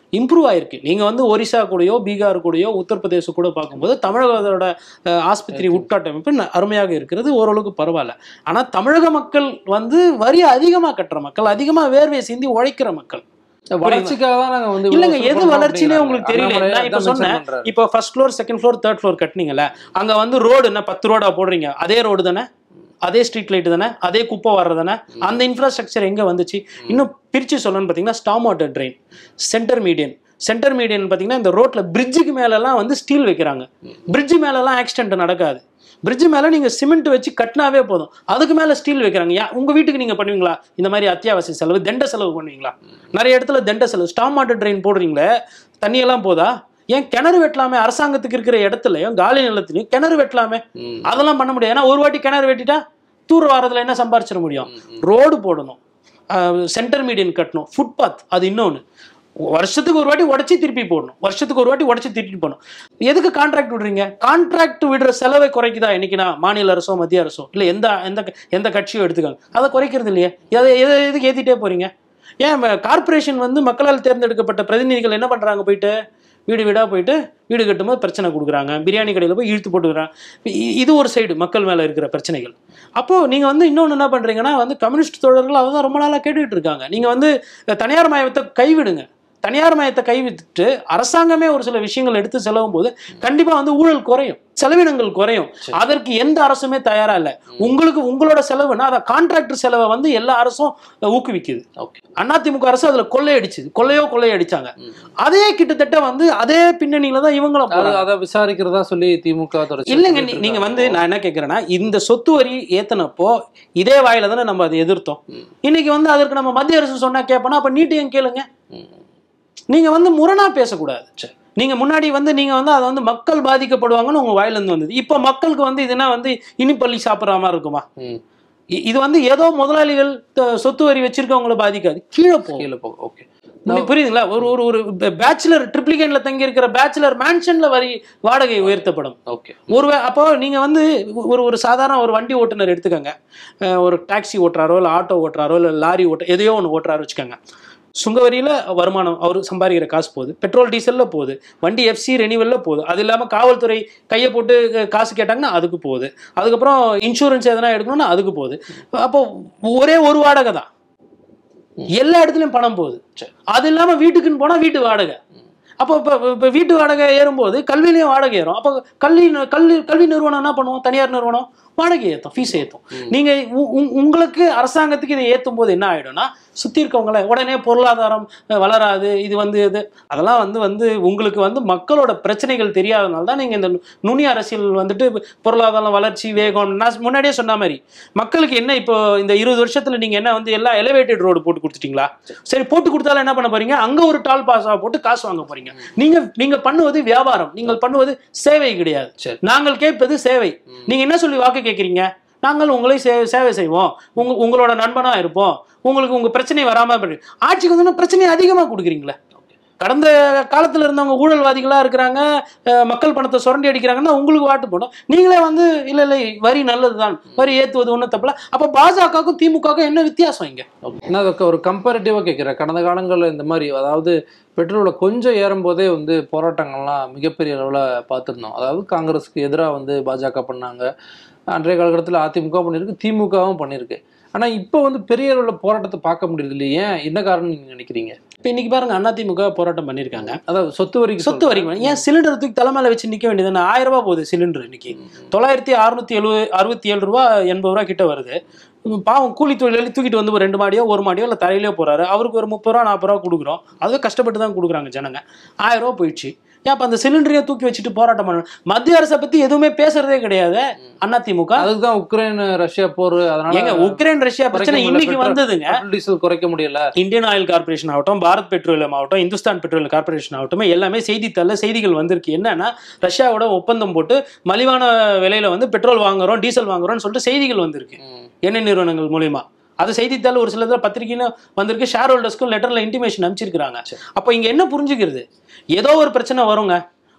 Speaker 1: இம்ப்ரூவ் ஆயிருக்கு நீங்க வந்து ஒரிசா கூடயோ பீகார் கூடயோ உத்தரப்பிரதேச கூட பார்க்கும்போது தமிழகத்தோட அஹ், ஆஸ்பத்திரி உட்கட்டமைப்பு ந- அருமையாக இருக்கிறது ஓரளவுக்கு பரவாயில்ல ஆனா தமிழக மக்கள் வந்து வரி அதிகமா கட்டுற மக்கள் அதிகமா வேர்வை சிந்தி உழைக்கிற மக்கள்
Speaker 2: வளர்ச்சிக்காக தான் நாங்க வந்து
Speaker 1: இல்லைங்க,
Speaker 2: இவ்வளவு
Speaker 1: எது
Speaker 2: பண்றோம்
Speaker 1: வளர்ச்சினே
Speaker 2: அப்படிங்கிறாங்க.
Speaker 1: உங்களுக்கு தெரியல.
Speaker 2: அண்ணாமலை
Speaker 1: நான் இப்ப
Speaker 2: அதான் mention
Speaker 1: சொன்னேன்.
Speaker 2: பண்றாரு.
Speaker 1: இப்போ first floor second floor third floor கட்டினீங்கல்ல அங்க வந்து ரோடு என்ன பத்து ரோடா போடுறீங்க அதே ரோடு தானே அதே ஸ்ட்ரீட் லைட் தானே அதே குப்பை வர்றது தானே அந்த இன்ஃப்ராஸ்ட்ரக்சர் எங்க வந்துச்சு இன்னும் பிரிச்சு சொல்லணும்னு பார்த்தீங்கன்னா storm water drain centre median centre median பார்த்தீங்கன்னா இந்த ரோட்ல பிரிட்ஜுக்கு மேலெல்லாம் வந்து ஸ்டீல் வைக்கிறாங்க பிரிட்ஜ் மேலெல்லாம் ஆக்சிடென்ட் நடக்காது பிரிட்ஜ் மேலே நீங்கள் சிமெண்ட் வச்சு கட்டினாவே போதும் அதுக்கு மேலே ஸ்டீல் வைக்கிறாங்க யா உங்கள் வீட்டுக்கு நீங்கள் பண்ணுவீங்களா இந்த மாதிரி அத்தியாவசிய செலவு தண்ட செலவு பண்ணுவீங்களா நிறைய இடத்துல தண்ட செலவு ஸ்டாம் வாட்டர் ட்ரெயின் போடுறீங்களே தண்ணியெல்லாம் போதா ஏன் கிணறு வெட்டலாமே அரசாங்கத்துக்கு இருக்கிற இடத்துலயும் காலி நிலத்துலையும் கிணறு வெட்டலாமே
Speaker 2: ம்.
Speaker 1: அதெல்லாம் பண்ண முடியாது ஏன்னா ஒரு வாட்டி கிணறு வெட்டிட்டா தூர் வாரத்தில் என்ன சம்பாரிச்சிட முடியும் ரோடு போடணும் சென்டர் மீடியன் கட்டணும் ஃபுட்பாத் அது இன்னொன்று வருஷத்துக்கு ஒரு வாட்டி உடச்சி திருப்பி போடணும் வருஷத்துக்கு ஒரு வாட்டி உடச்சி திருப்பி போடணும் எதுக்கு கான்ட்ராக்ட் விடுறீங்க கான்ட்ராக்ட் விடுற செலவை குறைக்குதா இன்னைக்குனா மாநில அரசோ மத்திய அரசோ இல்லை எந்த எந்த எந்த கட்சியோ எடுத்துக்காங்க அதை குறைக்கிறது இல்லையே எதை எதை எதுக்கு ஏற்றிட்டே போறீங்க ஏன் கார்ப்பரேஷன் வந்து மக்களால் தேர்ந்தெடுக்கப்பட்ட பிரதிநிதிகள் என்ன பண்றாங்க போயிட்டு வீடு வீடாக போயிட்டு வீடு கட்டும்போது பிரச்சனை கொடுக்குறாங்க பிரியாணி கடையில் போய் இழுத்து போட்டுக்கிறாங்க இ- இது ஒரு சைடு மக்கள் மேலே இருக்கிற பிரச்சனைகள் அப்போது நீங்கள் வந்து இன்னொன்று என்ன பண்ணுறீங்கன்னா வந்து கம்யூனிஸ்ட் தோழர்கள் அதை தான் ரொம்ப நாளாக கேட்டுக்கிட்டு இருக்காங்க நீங்கள் வந்து தனியார் மயத்தை கைவிடுங்க தனியார் மயத்தை கைவிட்டுட்டு அரசாங்கமே ஒரு சில விஷயங்கள் எடுத்து செலவும் போது கண்டிப்பாக வந்து ஊழல் குறையும் செலவினங்கள் குறையும் அதற்கு எந்த அரசுமே தயாரா இல்லை உங்களுக்கு உங்களோட செலவுனா அதை கான்ட்ராக்டர் செலவை வந்து எல்லா அரசும் ஊக்குவிக்குது
Speaker 2: ஓகே
Speaker 1: அதிமுக அரசு அதுல கொள்ளையடிச்சுது கொள்ளையோ கொள்ளையடிச்சாங்க அதே கிட்டத்தட்ட வந்து அதே பின்னணியில தான் இவங்களும்
Speaker 2: அது
Speaker 1: போறாங்க.
Speaker 2: அதை விசாரிக்கிறதா சொல்லி திமுக தொடர்ச்சி
Speaker 1: இல்லைங்க
Speaker 2: சொல்லிட்டு
Speaker 1: நீ- நீங்க
Speaker 2: இருக்காங்க.
Speaker 1: வந்து நான் என்ன கேட்கறேன்னா இந்த சொத்து வரி ஏத்தனப்போ இதே வாயில தானே நம்ம அதை எதிர்த்தோம்
Speaker 2: ம்.
Speaker 1: இன்னைக்கு வந்து அதற்கு நம்ம மத்திய அரசு சொன்னா கேட்போம்னா அப்ப நீட்டையும் கேளுங்க
Speaker 2: ம்.
Speaker 1: நீங்க வந்து முரணா பேசக்கூடாது
Speaker 2: சரி.
Speaker 1: நீங்க முன்னாடி வந்து நீங்க வந்து அதை வந்து மக்கள் பாதிக்கப்படுவாங்கன்னு உங்க வாயில இருந்து வந்தது இப்போ மக்களுக்கு வந்து இதுனா வந்து இனிப்பள்ளி சாப்பிட்ற மாதிரி இருக்குமா
Speaker 2: ம்.
Speaker 1: இ- இது வந்து ஏதோ முதலாளிகள் த- சொத்து வரி வச்சிருக்கவங்கள பாதிக்காது கீழே போகும்
Speaker 2: கீழே போகும் ஓகே
Speaker 1: உங்களுக்கு புரியுதுங்களா ஒரு ஒரு ஒரு பேச்சுலர் ட்ரிப்ளிகேன்ல தங்கி இருக்கிற பேச்சுலர் மேன்ஷன்ல வரி வாடகை உயர்த்தப்படும்
Speaker 2: ஓகே
Speaker 1: ஒரு வே- அப்போ நீங்க வந்து ஒரு ஒரு சாதாரண ஒரு வண்டி ஓட்டுநர் எடுத்துக்கோங்க அஹ் ஒரு டாக்ஸி ஓட்டுறாரோ இல்லை ஆட்டோ ஓட்டுறாரோ இல்லை லாரி ஓட்ட எதையோ ஒன்று ஓட்டுறாரு வச்சுக்கோங்க சுங்கவரியில வருமானம் அவர் சம்பாதிக்கிற காசு போகுது பெட்ரோல் டீசல்ல போகுது வண்டி எஃப்சி ரெனிவல்ல போகுது அது இல்லாமல் காவல்துறை கையை போட்டு அஹ், காசு கேட்டாங்கன்னா அதுக்கு போகுது அதுக்கப்புறம் இன்சூரன்ஸ் எதனா எடுக்கணும்னா அதுக்கு போகுது அப்போ ஒரே ஒரு வாடகை தான் எல்லா இடத்துலயும் பணம் போகுது
Speaker 2: சரி.
Speaker 1: அது இல்லாம வீட்டுக்குன்னு போனா வீட்டு வாடகை அப்போ இப்போ இப்போ வீட்டு வாடகை ஏறும்போது கல்வியிலையும் வாடகை ஏறும் அப்போ கல்வி நி- கல்வி கல்வி நிறுவனம் என்ன பண்ணுவோம் தனியார் நிறுவனம் வாடகை ஏற்றும் ஃபீஸ் ஏற்றும் நீங்க உ- உ- உங்களுக்கு அரசாங்கத்துக்கு இதை ஏற்றும் போது என்ன ஆயிடும்னா சுத்தி இருக்கவங்கள உடனே பொருளாதாரம் அஹ், வளராது இது வந்து இது அதெல்லாம் வந்து வந்து உங்களுக்கு வந்து மக்களோட பிரச்சனைகள் தெரியாதனால தான் நீங்க இந்த நு- நுனி அரசியல் வந்துட்டு பொருளாதாரம் வளர்ச்சி வேகம் நான் முன்னாடியே சொன்ன மாதிரி மக்களுக்கு என்ன இப்போ இந்த இருபது வருஷத்துல நீங்க என்ன வந்து எல்லாம் எலிவேட்டட் ரோடு போட்டு கொடுத்துட்டீங்களா சரி போட்டு கொடுத்தாலும் என்ன பண்ண போறீங்க அங்க ஒரு டால் பாஸா போட்டு காசு வாங்க போறீங்க நீங்க நீங்க பண்ணுவது வியாபாரம் நீங்கள் பண்ணுவது சேவை கிடையாது
Speaker 2: சரி.
Speaker 1: நாங்கள் கேட்பது சேவை நீங்க என்ன சொல்லி வாக்கு கேட்குறீங்க நாங்கள் உங்களை சேவை சேவை செய்வோம் உங்க உங்களோட நண்பனா இருப்போம் உங்களுக்கு உங்க பிரச்சனை வராம பண்ணி ஆட்சிக்கு வந்து பிரச்சனையை அதிகமா கொடுக்குறீங்களே கடந்த காலத்துல இருந்தவங்க ஊழல்வாதிகளா இருக்கிறாங்க அஹ், மக்கள் பணத்தை சுரண்டி அடிக்கிறாங்கன்னா உங்களுக்கு வாட்டு போடும் நீங்களே வந்து இல்ல இல்லை வரி நல்லதுதான் வரி ஏத்துவது ஒன்றும் தப்பில்ல அப்ப பாஜகவுக்கும் திமுகவுக்கும் என்ன வித்தியாசம் இங்க
Speaker 2: ஓகே நான் அதுக்கு ஒரு கம்பேரிட்டிவாக கேட்குறேன் கடந்த காலங்களில் இந்த மாதிரி அதாவது பெட்ரோலை கொஞ்சம் ஏறும்போதே வந்து போராட்டங்கள்லாம் மிகப்பெரிய அளவில் பார்த்துருந்தோம் அதாவது காங்கிரஸுக்கு எதிராக வந்து பாஜக பண்ணாங்க அன்றைய காலகட்டத்தில் அதிமுக பண்ணியிருக்கு திமுகவும் பண்ணியிருக்கு ஆனால் இப்போ வந்து பெரிய அளவில் போராட்டத்தை பார்க்க முடியுது இல்லையே ஏன் என்ன காரணம் நீங்கள் நினைக்கிறீங்க
Speaker 1: இப்ப இன்னைக்கு பாருங்க அதிமுக போராட்டம் பண்ணிருக்காங்க
Speaker 2: அதாவது சொத்து வரிக்கு
Speaker 1: சொத்து வரைக்கும் ஏன் சிலிண்டர் தூக்கி தலைமையில வச்சு நிக்க வேண்டியது ஆயிரம் ரூபாய் போகுது சிலிண்டர் இன்னைக்கு தொள்ளாயிரத்தி அறுநூத்தி எழுபது அறுபத்தி ஏழு ரூபா எண்பது ரூபா கிட்ட வருது உம் பாவம் கூலி தொழிலாளி தூக்கிட்டு வந்து ஒரு ரெண்டு மாடியோ ஒரு மாடியோ இல்லை தரையிலோ போறாரு அவருக்கு ஒரு முப்பது ரூபா நாற்பது ரூபா கொடுக்குறோம் அதுவும் கஷ்டப்பட்டு தான் கொடுக்குறாங்க ஜனங்க ஆயிரம் ரூபா போயிடுச்சு ஏன் அப்ப அந்த சிலிண்டரையும் தூக்கி வச்சுட்டு போராட்டம் பண்ணணும் மத்திய அரசை பத்தி எதுவுமே பேசுறதே கிடையாது அதிமுக
Speaker 2: அதுக்கு தான் உக்ரைன் ரஷ்யா போர் அதனால
Speaker 1: ஏங்க உக்ரைன் ரஷ்யா பிரச்சனை
Speaker 2: குறைக்க முடியல
Speaker 1: இன்னைக்கு
Speaker 2: பெட்ரோல்.
Speaker 1: வந்ததுங்க
Speaker 2: பெட்ரோல் டீசல் குறைக்க முடியல
Speaker 1: இந்தியன் ஆயில் கார்ப்பரேஷன் ஆகட்டும் பாரத் பெட்ரோலியம் ஆகட்டும் இந்துஸ்தான் பெட்ரோலியம் கார்ப்பரேஷன் ஆகட்டும் எல்லாமே செய்தித்தாளில் செய்திகள் வந்திருக்கு என்னன்னா ரஷ்யாவோட ஒப்பந்தம் போட்டு மலிவான விலையில வந்து பெட்ரோல் வாங்குறோம் டீசல் வாங்குறோம்னு சொல்லிட்டு செய்திகள் வந்திருக்கு எண்ணெய் நிறுவனங்கள் மூலியமா அது செய்தித்தாள் ஒரு சில இதில் பத்திரிக்கைன்னு வந்திருக்கு ஷேர் ஹோல்டர்ஸ்க்கும் லெட்டரில் இன்டிமேஷன் அனுப்பிச்சிருக்காங்க
Speaker 2: சரி.
Speaker 1: அப்போ இங்கே என்ன புரிஞ்சுக்கிறது ஏதோ ஒரு பிரச்சனை வருங்க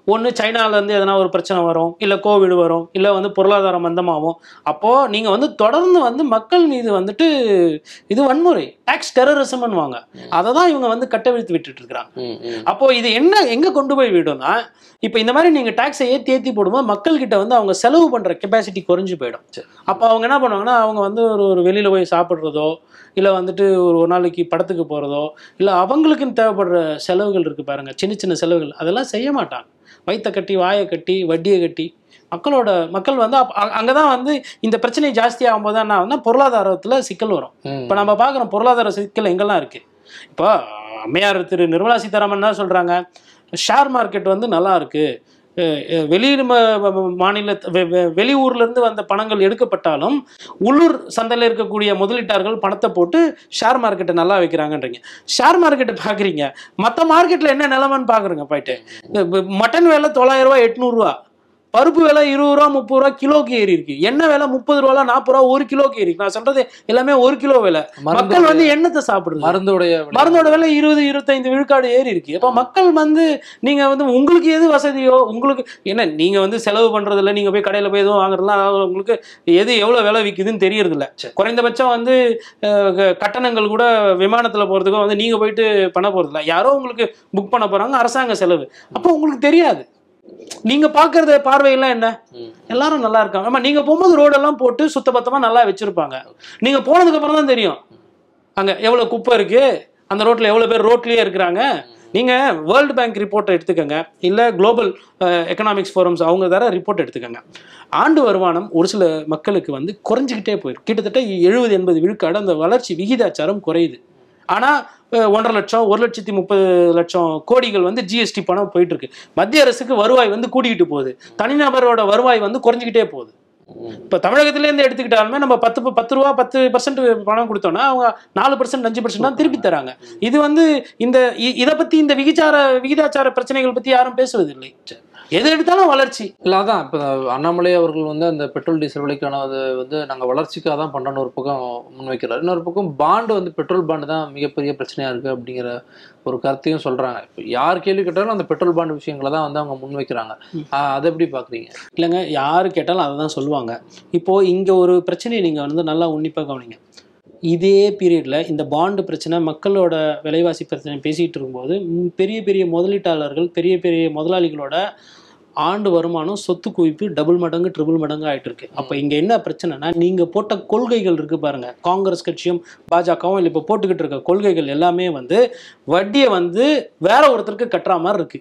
Speaker 1: ஒன்று சைனாலேருந்து எதனா ஒரு பிரச்சனை வரும் இல்லை கோவிட் வரும் இல்லை வந்து பொருளாதார மந்தமாகும் அப்போது நீங்கள் வந்து தொடர்ந்து வந்து மக்கள் மீது வந்துட்டு இது வன்முறை டாக்ஸ் டெரரிசம்னுவாங்க அதை தான் இவங்க வந்து கட்டவிழ்த்து விட்டுட்டு இருக்கிறாங்க
Speaker 2: ம், ம்.
Speaker 1: அப்போ இது என்ன எங்க கொண்டு போய் விடும்னா இப்போ இந்த மாதிரி நீங்க டாக்ஸை ஏற்றி ஏற்றி போடும்போது மக்கள் கிட்ட வந்து அவங்க செலவு பண்ற கெப்பாசிட்டி குறைஞ்சு போயிடும்
Speaker 2: சரி.
Speaker 1: அப்போ அவங்க என்ன பண்ணுவாங்கன்னா அவங்க வந்து ஒரு ஒரு வெளியில போய் சாப்பிட்றதோ இல்லை வந்துட்டு ஒரு ஒரு நாளைக்கு படத்துக்கு போகிறதோ இல்லை அவங்களுக்குன்னு தேவைப்படுற செலவுகள் இருக்கு பாருங்க சின்ன சின்ன செலவுகள் அதெல்லாம் செய்ய மாட்டாங்க வயித்தை கட்டி வாயை கட்டி வட்டியை கட்டி மக்களோட மக்கள் வந்து அங்கே தான் வந்து இந்த பிரச்சனை ஜாஸ்தி ஆகும்போது தான் என்ன ஆகுதுன்னா பொருளாதாரத்தில் சிக்கல் வரும்
Speaker 2: ம்.
Speaker 1: இப்போ நம்ம பார்க்குறோம் பொருளாதார சிக்கல் எங்கெல்லாம் இருக்குது இப்போ அம்மையார் திரு நிர்மலா சீதாராமன் என்ன சொல்கிறாங்க ஷேர் மார்க்கெட் வந்து நல்லா இருக்கு அஹ் அஹ் வெளி ம- ம- மாநில வெ- வெ- வெளியூர்ல இருந்து வந்த பணங்கள் எடுக்கப்பட்டாலும் உள்ளூர் சந்தையில் இருக்கக்கூடிய முதலீட்டாளர்கள் பணத்தை போட்டு ஷேர் மார்க்கெட்டை நல்லா வைக்கிறாங்கன்றீங்க ஷேர் மார்க்கெட்டை பார்க்குறீங்க மற்ற மார்க்கெட்டில் என்ன நிலைமைன்னு பார்க்குறேங்க போயிட்டு இப்ப மட்டன் விலை தொள்ளாயிரம் ரூபா எட்நூறுரூவா பருப்பு விலை இருபது ரூபா முப்பது ரூபா கிலோக்கு ஏறி இருக்கு எண்ணெய் விலை முப்பது ரூபா நாற்பது ரூபா ஒரு கிலோக்கு ஏறி இருக்கு நான் சொல்றது எல்லாமே ஒரு கிலோ விலை மக்கள் வந்து எண்ணத்தை சாப்பிடுறது
Speaker 2: மருந்துடைய விலை.
Speaker 1: மருந்தோட விலை இருபது இருபத்தைந்து விழுக்காடு ஏறி இருக்கு அப்போ மக்கள் வந்து நீங்க வந்து உங்களுக்கு எது வசதியோ உங்களுக்கு என்ன நீங்க வந்து செலவு பண்றது இல்ல நீங்க போய் கடையில போய் எதுவும் வாங்குறதுலாம் அதாவது உங்களுக்கு எது எவ்வளவு விலை விக்குதுன்னு தெரியறது இல்ல குறைந்தபட்சம் வந்து அஹ், க- கட்டணங்கள் கூட விமானத்துல போறதுக்கோ வந்து நீங்க போயிட்டு பண்ண போறது இல்ல யாரோ உங்களுக்கு புக் பண்ண போறாங்க அரசாங்க செலவு அப்போ உங்களுக்கு தெரியாது நீங்க பாக்குறது பார்வையெல்லாம் என்ன
Speaker 2: ம்.
Speaker 1: எல்லாரும் நல்லா இருக்காங்க ஆமா நீங்க போகும்போது ரோடெல்லாம் போட்டு சுத்தபத்தமா நல்லா வச்சிருப்பாங்க நீங்க போனதுக்கு அப்புறம் தான் தெரியும் அங்க எவ்வளவு குப்பை இருக்கு அந்த ரோட்ல எவ்வளவு பேர் ரோட்லயே இருக்கிறாங்க நீங்க வேர்ல்டு பேங்க் ரிப்போர்ட்டை எடுத்துக்கோங்க இல்ல குளோபல் எக்கனாமிக்ஸ் ஃபோரம்ஸ் அவங்க தர ரிப்போர்ட் எடுத்துக்கோங்க ஆண்டு வருமானம் ஒரு சில மக்களுக்கு வந்து குறைஞ்சிக்கிட்டே போயிருக்கு கிட்டத்தட்ட எழுபது எண்பது விழுக்காடு அந்த வளர்ச்சி விகிதாச்சாரம் குறையுது ஆனா அஹ், ஒன்றரை லட்சம் ஒரு லட்சத்தி முப்பது லட்சம் கோடிகள் வந்து ஜிஎஸ்டி பணம் போயிட்டு இருக்கு மத்திய அரசுக்கு வருவாய் வந்து கூடிக்கிட்டு போகுது தனிநபரோட வருவாய் வந்து குறைஞ்சிக்கிட்டே போகுது
Speaker 2: ம்.
Speaker 1: இப்போ தமிழகத்திலேருந்து எடுத்துக்கிட்டாலுமே நம்ம பத்து ப- பத்து ரூபா பத்து பர்சன்ட் பணம் கொடுத்தோம்னா அவங்க நாலு பர்சன்ட் அஞ்சு பர்சன்ட் தான் திருப்பி தராங்க இது வந்து இந்த இ- இதை பத்தி இந்த விகிச்சார விகிதாச்சார பிரச்சனைகள் பத்தி யாரும் பேசுவதில்லை எது எடுத்தாலும் வளர்ச்சி
Speaker 2: இல்ல அதான் இப்போ அண்ணாமலை அவர்கள் வந்து அந்த பெட்ரோல் டீசல் விலைக்கான அது வந்து நாங்க வளர்ச்சிக்காக தான் பண்றோம்னு ஒரு பக்கம் முன்வைக்கிறார் இன்னொரு பக்கம் பாண்டு வந்து பெட்ரோல் பாண்டு தான் மிகப்பெரிய பிரச்சனையா இருக்கு அப்படிங்கிற ஒரு கருத்தையும் சொல்றாங்க இப்போ யார் கேள்வி கேட்டாலும் அந்த பெட்ரோல் பாண்டு விஷயங்களை தான் வந்து அவங்க முன்வைக்கிறாங்க ஆஹ் அதை எப்படி பாக்குறீங்க
Speaker 1: இல்லைங்க யாரு கேட்டாலும் அதை தான் சொல்லுவாங்க இப்போ இங்க ஒரு பிரச்சனையை நீங்க வந்து நல்லா உன்னிப்பாக கவனிங்க இதே பீரியட்ல இந்த பாண்டு பிரச்சனை மக்களோட விலைவாசி பிரச்சனை பேசிட்டு இருக்கும்போது ம், பெரிய பெரிய முதலீட்டாளர்கள் பெரிய பெரிய முதலாளிகளோட ஆண்டு வருமானம் சொத்து குவிப்பு டபுள் மடங்கு ட்ரிபிள் மடங்கு ஆயிட்டு இருக்கு அப்போ இங்க என்ன பிரச்சனைனா நீங்க போட்ட கொள்கைகள் இருக்கு பாருங்க காங்கிரஸ் கட்சியும் பாஜகவும் இல்லை இப்போ போட்டுக்கிட்டு இருக்க கொள்கைகள் எல்லாமே வந்து வட்டியை வந்து வேற ஒருத்தருக்கு கட்டுற மாதிரி இருக்கு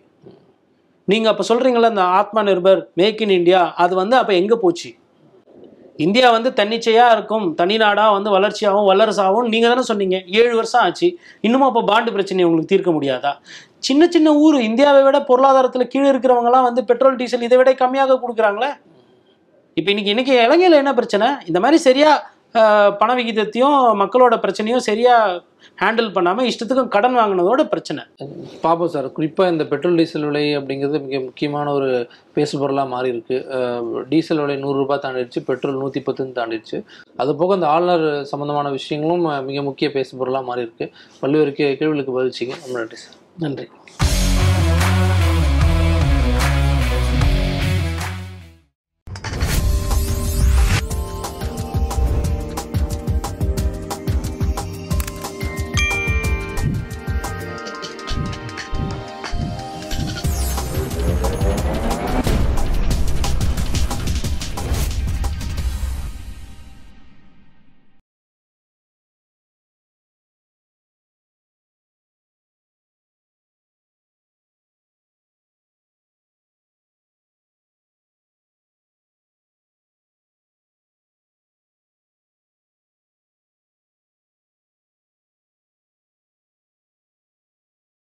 Speaker 1: நீங்க அப்ப சொல்றீங்களா இந்த ஆத்மா நிர்பர் மேக் இன் இந்தியா அது வந்து அப்ப எங்க போச்சு இந்தியா வந்து தன்னிச்சையா இருக்கும் தனி நாடா வந்து வளர்ச்சியாகவும் வல்லரசாகவும் நீங்க தானே சொன்னீங்க ஏழு வருஷம் ஆச்சு இன்னும் அப்போ பாண்டு பிரச்சனையை உங்களுக்கு தீர்க்க முடியாதா சின்ன சின்ன ஊர் இந்தியாவை விட பொருளாதாரத்துல கீழே இருக்கிறவங்கலாம் வந்து பெட்ரோல் டீசல் இதை விட கம்மியாக கொடுக்குறாங்களே இப்போ இன்னைக்கு இன்னைக்கு இலங்கையில என்ன பிரச்சனை இந்த மாதிரி சரியா ஆஹ், பண விகிதத்தையும் மக்களோட பிரச்சனையும் சரியா ஹேண்டில் பண்ணாம இஷ்டத்துக்கும் கடன் வாங்கினதோட பிரச்சனை
Speaker 2: பாப்போம் சார் குறிப்பாக இந்த பெட்ரோல் டீசல் விலை அப்படிங்கிறது மிக முக்கியமான ஒரு பேசுபொருளாக மாறி இருக்கு அஹ் டீசல் விலை நூறு ரூபாய் தாண்டிடுச்சு பெட்ரோல் நூற்றி பத்துன்னு தாண்டிடுச்சு அது போக இந்த ஆளுநர் சம்பந்தமான விஷயங்களும் அஹ், மிக முக்கிய பேசுபொருளாக மாறி இருக்கு பல்வேறு கே கேள்விகளுக்கு பதில்ச்சிங்க ரொம்ப நன்றி சார்
Speaker 1: நன்றி